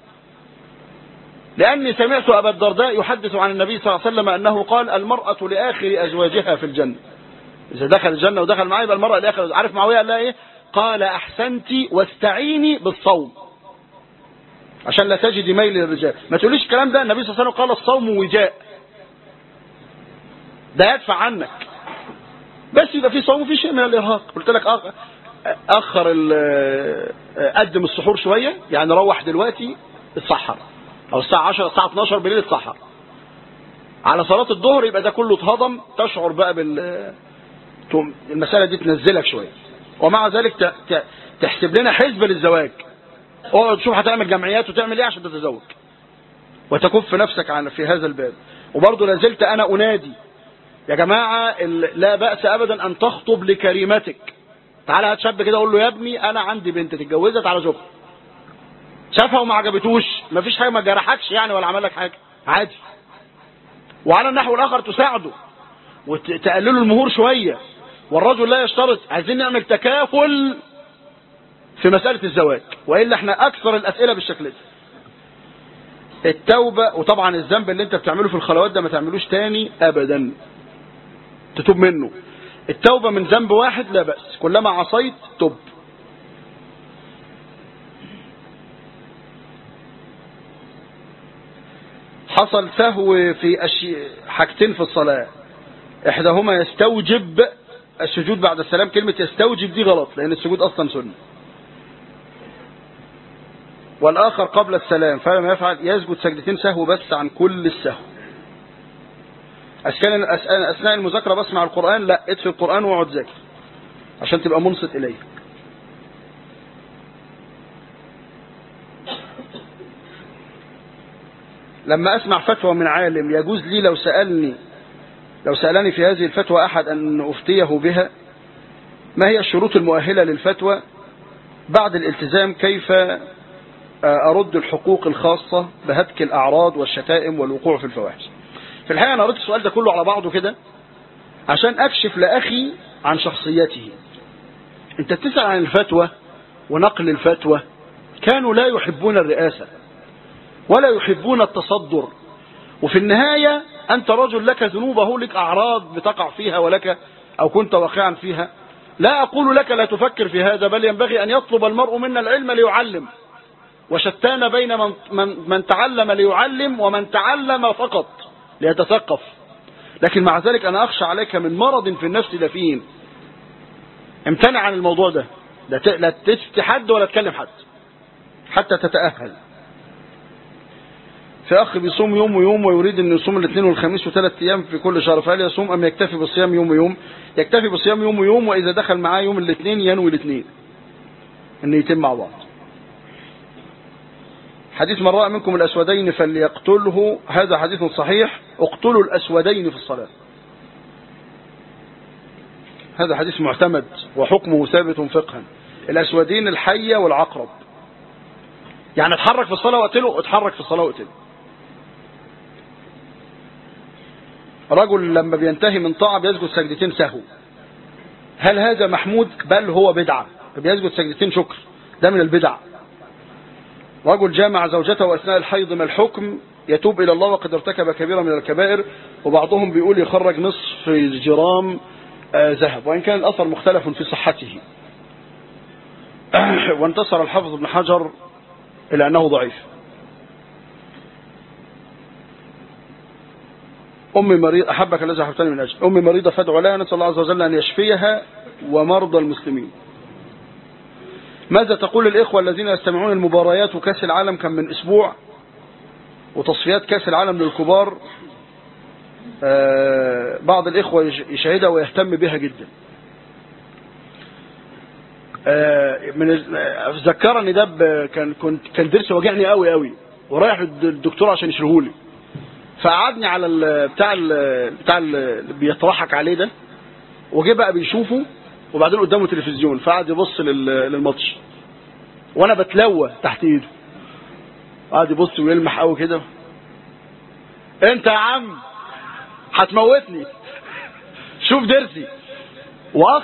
لأني سمعت أبا الدرداء يحدث عن النبي صلى الله عليه وسلم أنه قال المرأة لآخر أزواجها في الجنة إذا دخل الجنة ودخل معاه يبقى المرأة لآخر عارف معاوية قال لها إيه قال أحسنت واستعيني بالصوم عشان لا تجد ميل للرجال ما تقوليش الكلام ده النبي صلى الله عليه وسلم قال الصوم وجاء ده يدفع عنك بس يبقى في صوم وفي شيء من الارهاق قلت لك أخ... اخر ال... قدم السحور شويه يعني روح دلوقتي اتسحر او الساعه 10 الساعه 12 بالليل اتسحر على صلاه الظهر يبقى ده كله اتهضم تشعر بقى بال تقوم المساله دي تنزلك شويه ومع ذلك ت... ت... تحسب لنا حسبه للزواج اقعد شوف هتعمل جمعيات وتعمل ايه عشان تتزوج وتكف نفسك عن في هذا الباب وبرضه لازلت انا انادي يا جماعة ال- لا بأس أبدا أن تخطب لكريمتك تعالى هات شاب كده قول له يا ابني أنا عندي بنت تتجوزها تعالى شوفها شافها وما عجبتوش مفيش حاجة ما جرحكش يعني ولا عمل لك حاجة عادي وعلى النحو الآخر تساعده وتقلله المهور شوية والرجل لا يشترط عايزين نعمل تكافل في مسألة الزواج وإلا احنا أكثر الأسئلة بالشكل ده التوبة وطبعا الذنب اللي انت بتعمله في الخلوات ده ما تعملوش تاني أبدا تتوب منه التوبة من ذنب واحد لا بأس كلما عصيت تب حصل سهو في أشي... حاجتين في الصلاة إحداهما يستوجب السجود بعد السلام كلمة يستوجب دي غلط لأن السجود أصلا سنة والآخر قبل السلام فلما يفعل يسجد سجدتين سهو بس عن كل السهو أسكان أثناء المذاكرة بسمع القرآن لا اطفي القرآن واقعد ذاكر عشان تبقى منصت إليه لما أسمع فتوى من عالم يجوز لي لو سألني لو سألني في هذه الفتوى أحد أن أفتيه بها ما هي الشروط المؤهلة للفتوى بعد الالتزام كيف أرد الحقوق الخاصة بهتك الأعراض والشتائم والوقوع في الفواحش في الحقيقة أنا قريت السؤال ده كله على بعضه كده عشان أكشف لأخي عن شخصيته أنت بتسأل عن الفتوى ونقل الفتوى كانوا لا يحبون الرئاسة ولا يحبون التصدر وفي النهاية أنت رجل لك ذنوبه لك أعراض بتقع فيها ولك أو كنت واقعا فيها لا أقول لك لا تفكر في هذا بل ينبغي أن يطلب المرء منا العلم ليعلم وشتان بين من, من, من تعلم ليعلم ومن تعلم فقط ليتثقف لكن مع ذلك أنا أخشى عليك من مرض في النفس دفين امتنع عن الموضوع ده لا تفتي حد ولا تكلم حد حتى تتأهل في أخ بيصوم يوم ويوم ويريد أن يصوم الاثنين والخميس وثلاث أيام في كل شهر فهل يصوم أم يكتفي بالصيام يوم ويوم يكتفي بالصيام يوم ويوم وإذا دخل معاه يوم الاثنين ينوي الاثنين أن يتم مع بعض حديث من رأى منكم الأسودين فليقتله هذا حديث صحيح اقتلوا الأسودين في الصلاة هذا حديث معتمد وحكمه ثابت فقها الأسودين الحية والعقرب يعني اتحرك في الصلاة وقتله اتحرك في الصلاة وقتله رجل لما بينتهي من طاعة بيسجد سجدتين سهو هل هذا محمود بل هو بدعة بيسجد سجدتين شكر ده من البدع رجل جامع زوجته أثناء الحيض ما الحكم يتوب إلى الله وقد ارتكب كبيرة من الكبائر وبعضهم بيقول يخرج نصف جرام آه ذهب وإن كان الأثر مختلف في صحته وانتصر الحافظ ابن حجر إلى أنه ضعيف أمي مريض أحبك الذي أحبتني من أجل أمي مريضة فادعو لها نسأل الله عز وجل أن يشفيها ومرضى المسلمين ماذا تقول الإخوة الذين يستمعون المباريات وكاس العالم كان من أسبوع وتصفيات كاس العالم للكبار آه بعض الإخوة يشاهدها ويهتم بها جدا آه من ذكرني ده كان كنت كان درس واجعني قوي قوي ورايح للدكتور عشان يشرحه لي فقعدني على ال بتاع ال بتاع اللي بيطرحك عليه ده وجه بقى بيشوفه وبعدين قدامه تلفزيون فقعد يبص للماتش وانا بتلوى تحت ايده قعد يبص ويلمح قوي كده انت يا عم هتموتني شوف درسي واخ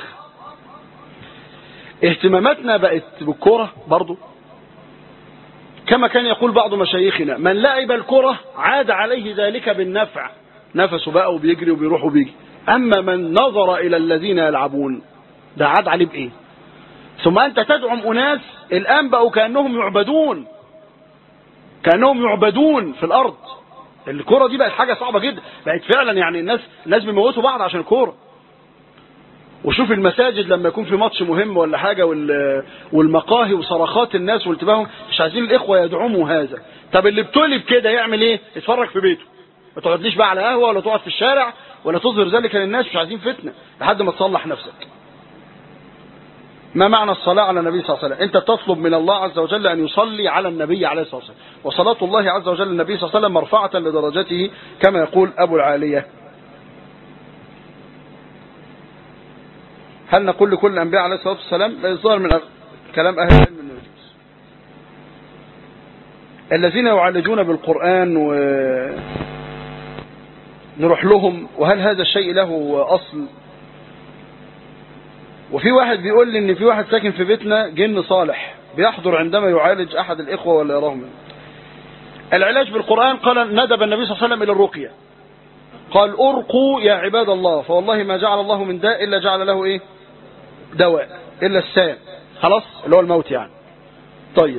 اهتماماتنا بقت بالكرة برضو كما كان يقول بعض مشايخنا من لعب الكرة عاد عليه ذلك بالنفع نفسه بقى وبيجري وبيروح وبيجي أما من نظر إلى الذين يلعبون ده عاد عليه بإيه ثم أنت تدعم أناس الآن بقوا كأنهم يعبدون كأنهم يعبدون في الأرض الكرة دي بقت حاجة صعبة جدا بقت فعلا يعني الناس الناس بيموتوا بعض عشان الكورة وشوف المساجد لما يكون في ماتش مهم ولا حاجة وال- والمقاهي وصرخات الناس والتباهم مش عايزين الإخوة يدعموا هذا طب اللي بتقلب كده يعمل ايه يتفرج في بيته ما تقعدليش بقى على قهوة ولا تقعد في الشارع ولا تظهر ذلك للناس مش عايزين فتنة لحد ما تصلح نفسك ما معنى الصلاة على النبي صلى الله عليه وسلم انت تطلب من الله عز وجل ان يصلي على النبي عليه الصلاة والسلام وصلاة الله عز وجل النبي صلى الله عليه وسلم مرفعة لدرجته كما يقول ابو العالية هل نقول لكل الانبياء عليه الصلاة والسلام لا يظهر من كلام اهل العلم انه يجوز الذين يعالجون بالقرآن و نروح لهم وهل هذا الشيء له اصل وفي واحد بيقول لي ان في واحد ساكن في بيتنا جن صالح بيحضر عندما يعالج احد الاخوه ولا يراهم العلاج بالقران قال ندب النبي صلى الله عليه وسلم الى الرقيه قال ارقوا يا عباد الله فوالله ما جعل الله من داء الا جعل له ايه دواء الا السام خلاص اللي هو الموت يعني طيب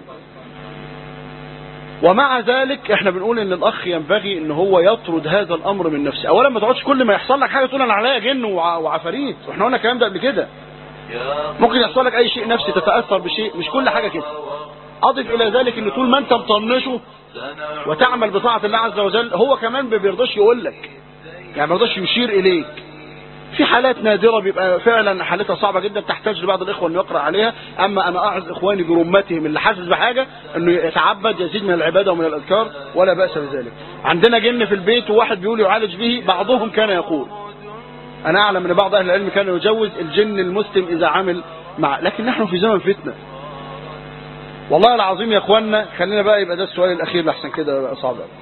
ومع ذلك احنا بنقول ان الاخ ينبغي ان هو يطرد هذا الامر من نفسه اولا ما تقعدش كل ما يحصل لك حاجه تقول انا عليا جن وع- وعفاريت واحنا قلنا الكلام ده قبل كده ممكن يحصل لك اي شيء نفسي تتاثر بشيء مش كل حاجه كده اضف الى ذلك ان طول ما انت مطنشه وتعمل بطاعه الله عز وجل هو كمان ما بيرضاش يقول لك يعني ما بيرضاش يشير اليك في حالات نادرة بيبقى فعلا حالتها صعبة جدا تحتاج لبعض الإخوة أن يقرأ عليها أما أنا أعز إخواني برمتهم اللي حاسس بحاجة أنه يتعبد يزيد من العبادة ومن الأذكار ولا بأس بذلك عندنا جن في البيت وواحد بيقول يعالج به بعضهم كان يقول أنا أعلم أن بعض أهل العلم كان يجوز الجن المسلم إذا عمل مع لكن نحن في زمن فتنة والله العظيم يا اخوانا خلينا بقى يبقى ده السؤال الاخير لحسن كده بقى صعب أوي.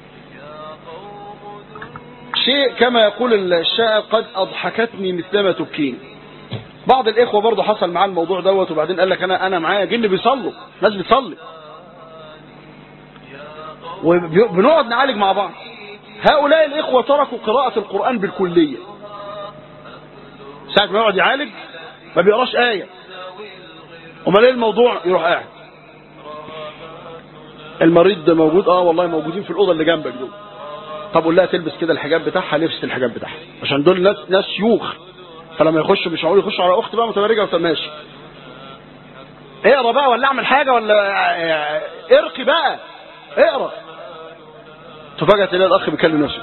شيء كما يقول الشاعر قد اضحكتني مثلما تبكيني بعض الاخوه برضه حصل معاه الموضوع دوت وبعدين قال لك انا انا معايا جن بيصلوا ناس بتصلي وبنقعد نعالج مع بعض هؤلاء الاخوه تركوا قراءه القران بالكليه ساعه ما يقعد يعالج ما بيقراش ايه امال ايه الموضوع يروح قاعد المريض ده موجود اه والله موجودين في الاوضه اللي جنبك دول طب قول لها تلبس كده الحجاب بتاعها لبست الحجاب بتاعها عشان دول ناس ناس شيوخ فلما يخشوا مش معقول يخشوا على اخت بقى متبرجه وماشي اقرا بقى ولا اعمل حاجه ولا ارقي بقى اقرا تفاجأ تلاقي الاخ بيكلم نفسه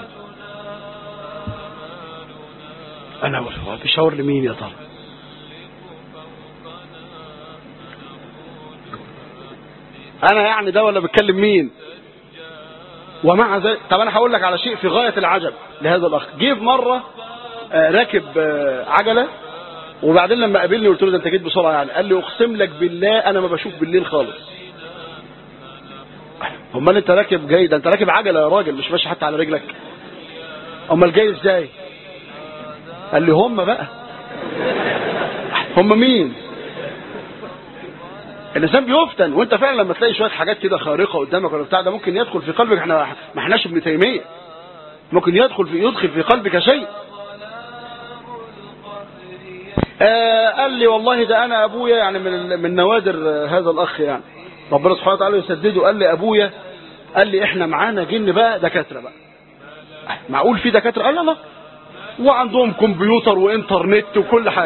انا هو بيشاور لمين يا ترى انا يعني ده ولا بتكلم مين ومع ذلك طب انا هقول لك على شيء في غايه العجب لهذا الاخ جه في مره آه، راكب آه، عجله وبعدين لما قابلني قلت له ده انت جيت بسرعه يعني قال لي اقسم لك بالله انا ما بشوف بالليل خالص امال انت راكب جاي ده انت راكب عجله يا راجل مش ماشي حتى على رجلك امال جاي ازاي قال لي هم بقى هم مين الانسان بيفتن وانت فعلا لما تلاقي شويه حاجات كده خارقه قدامك ولا بتاع ده ممكن يدخل في قلبك احنا ما احناش ابن تيميه ممكن يدخل في يدخل في قلبك شيء آه قال لي والله ده انا ابويا يعني من من نوادر آه، هذا الاخ يعني ربنا سبحانه وتعالى يسدده قال لي ابويا قال لي احنا معانا جن بقى دكاتره بقى معقول في دكاتره قال لا وعندهم كمبيوتر وانترنت وكل حاجه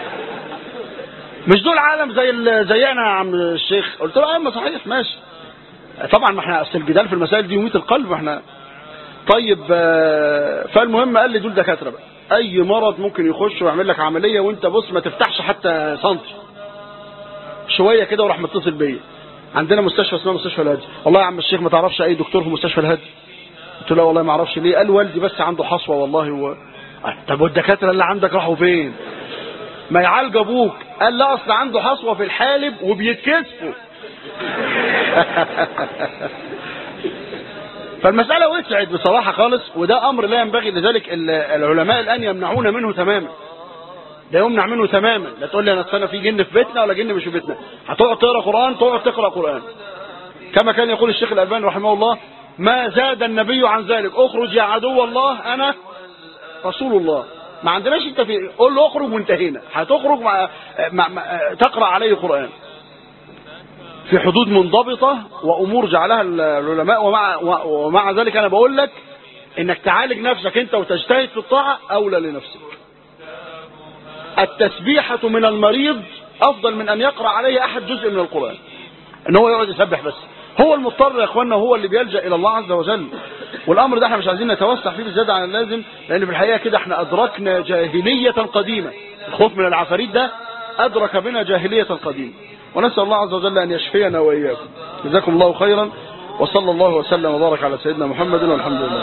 مش دول عالم زي ال- زينا يا عم الشيخ قلت له ايوه صحيح ماشي طبعا ما احنا اصل الجدال في المسائل دي يميت القلب احنا طيب آه، فالمهم قال لي دول دكاتره بقى اي مرض ممكن يخش ويعمل لك عمليه وانت بص ما تفتحش حتى سنتي شويه كده وراح متصل بيا عندنا مستشفى اسمها مستشفى الهادي والله يا عم الشيخ ما تعرفش اي دكتور في مستشفى الهادي قلت له لا والله ما اعرفش ليه قال والدي بس عنده حصوه والله و... آه، طب والدكاتره اللي عندك راحوا فين ما يعالج ابوك قال لا اصل عنده حصوه في الحالب وبيتكسفوا فالمسألة وسعت بصراحة خالص وده أمر لا ينبغي لذلك ال- العلماء الآن يمنعون منه تماما ده يمنع منه تماما لا تقول لي أنا أصل في جن في بيتنا ولا جن مش في بيتنا هتقعد تقرا قرآن تقعد تقرا قرآن كما كان يقول الشيخ الألباني رحمه الله ما زاد النبي عن ذلك اخرج يا عدو الله أنا رسول الله ما عندناش انت في قول له اخرج وانتهينا هتخرج مع... مع... مع... تقرا عليه قران في حدود منضبطه وامور جعلها العلماء ومع ومع ذلك انا بقول لك انك تعالج نفسك انت وتجتهد في الطاعه اولى لنفسك التسبيحه من المريض افضل من ان يقرا عليه احد جزء من القران ان هو يقعد يسبح بس هو المضطر يا اخوانا هو اللي بيلجا الى الله عز وجل والامر ده احنا مش عايزين نتوسع فيه بالزياده عن اللازم لان في الحقيقه كده احنا ادركنا جاهليه قديمه الخوف من العفاريت ده ادرك بنا جاهليه قديمه ونسال الله عز وجل ان يشفينا واياكم جزاكم الله خيرا وصلى الله وسلم وبارك على سيدنا محمد والحمد لله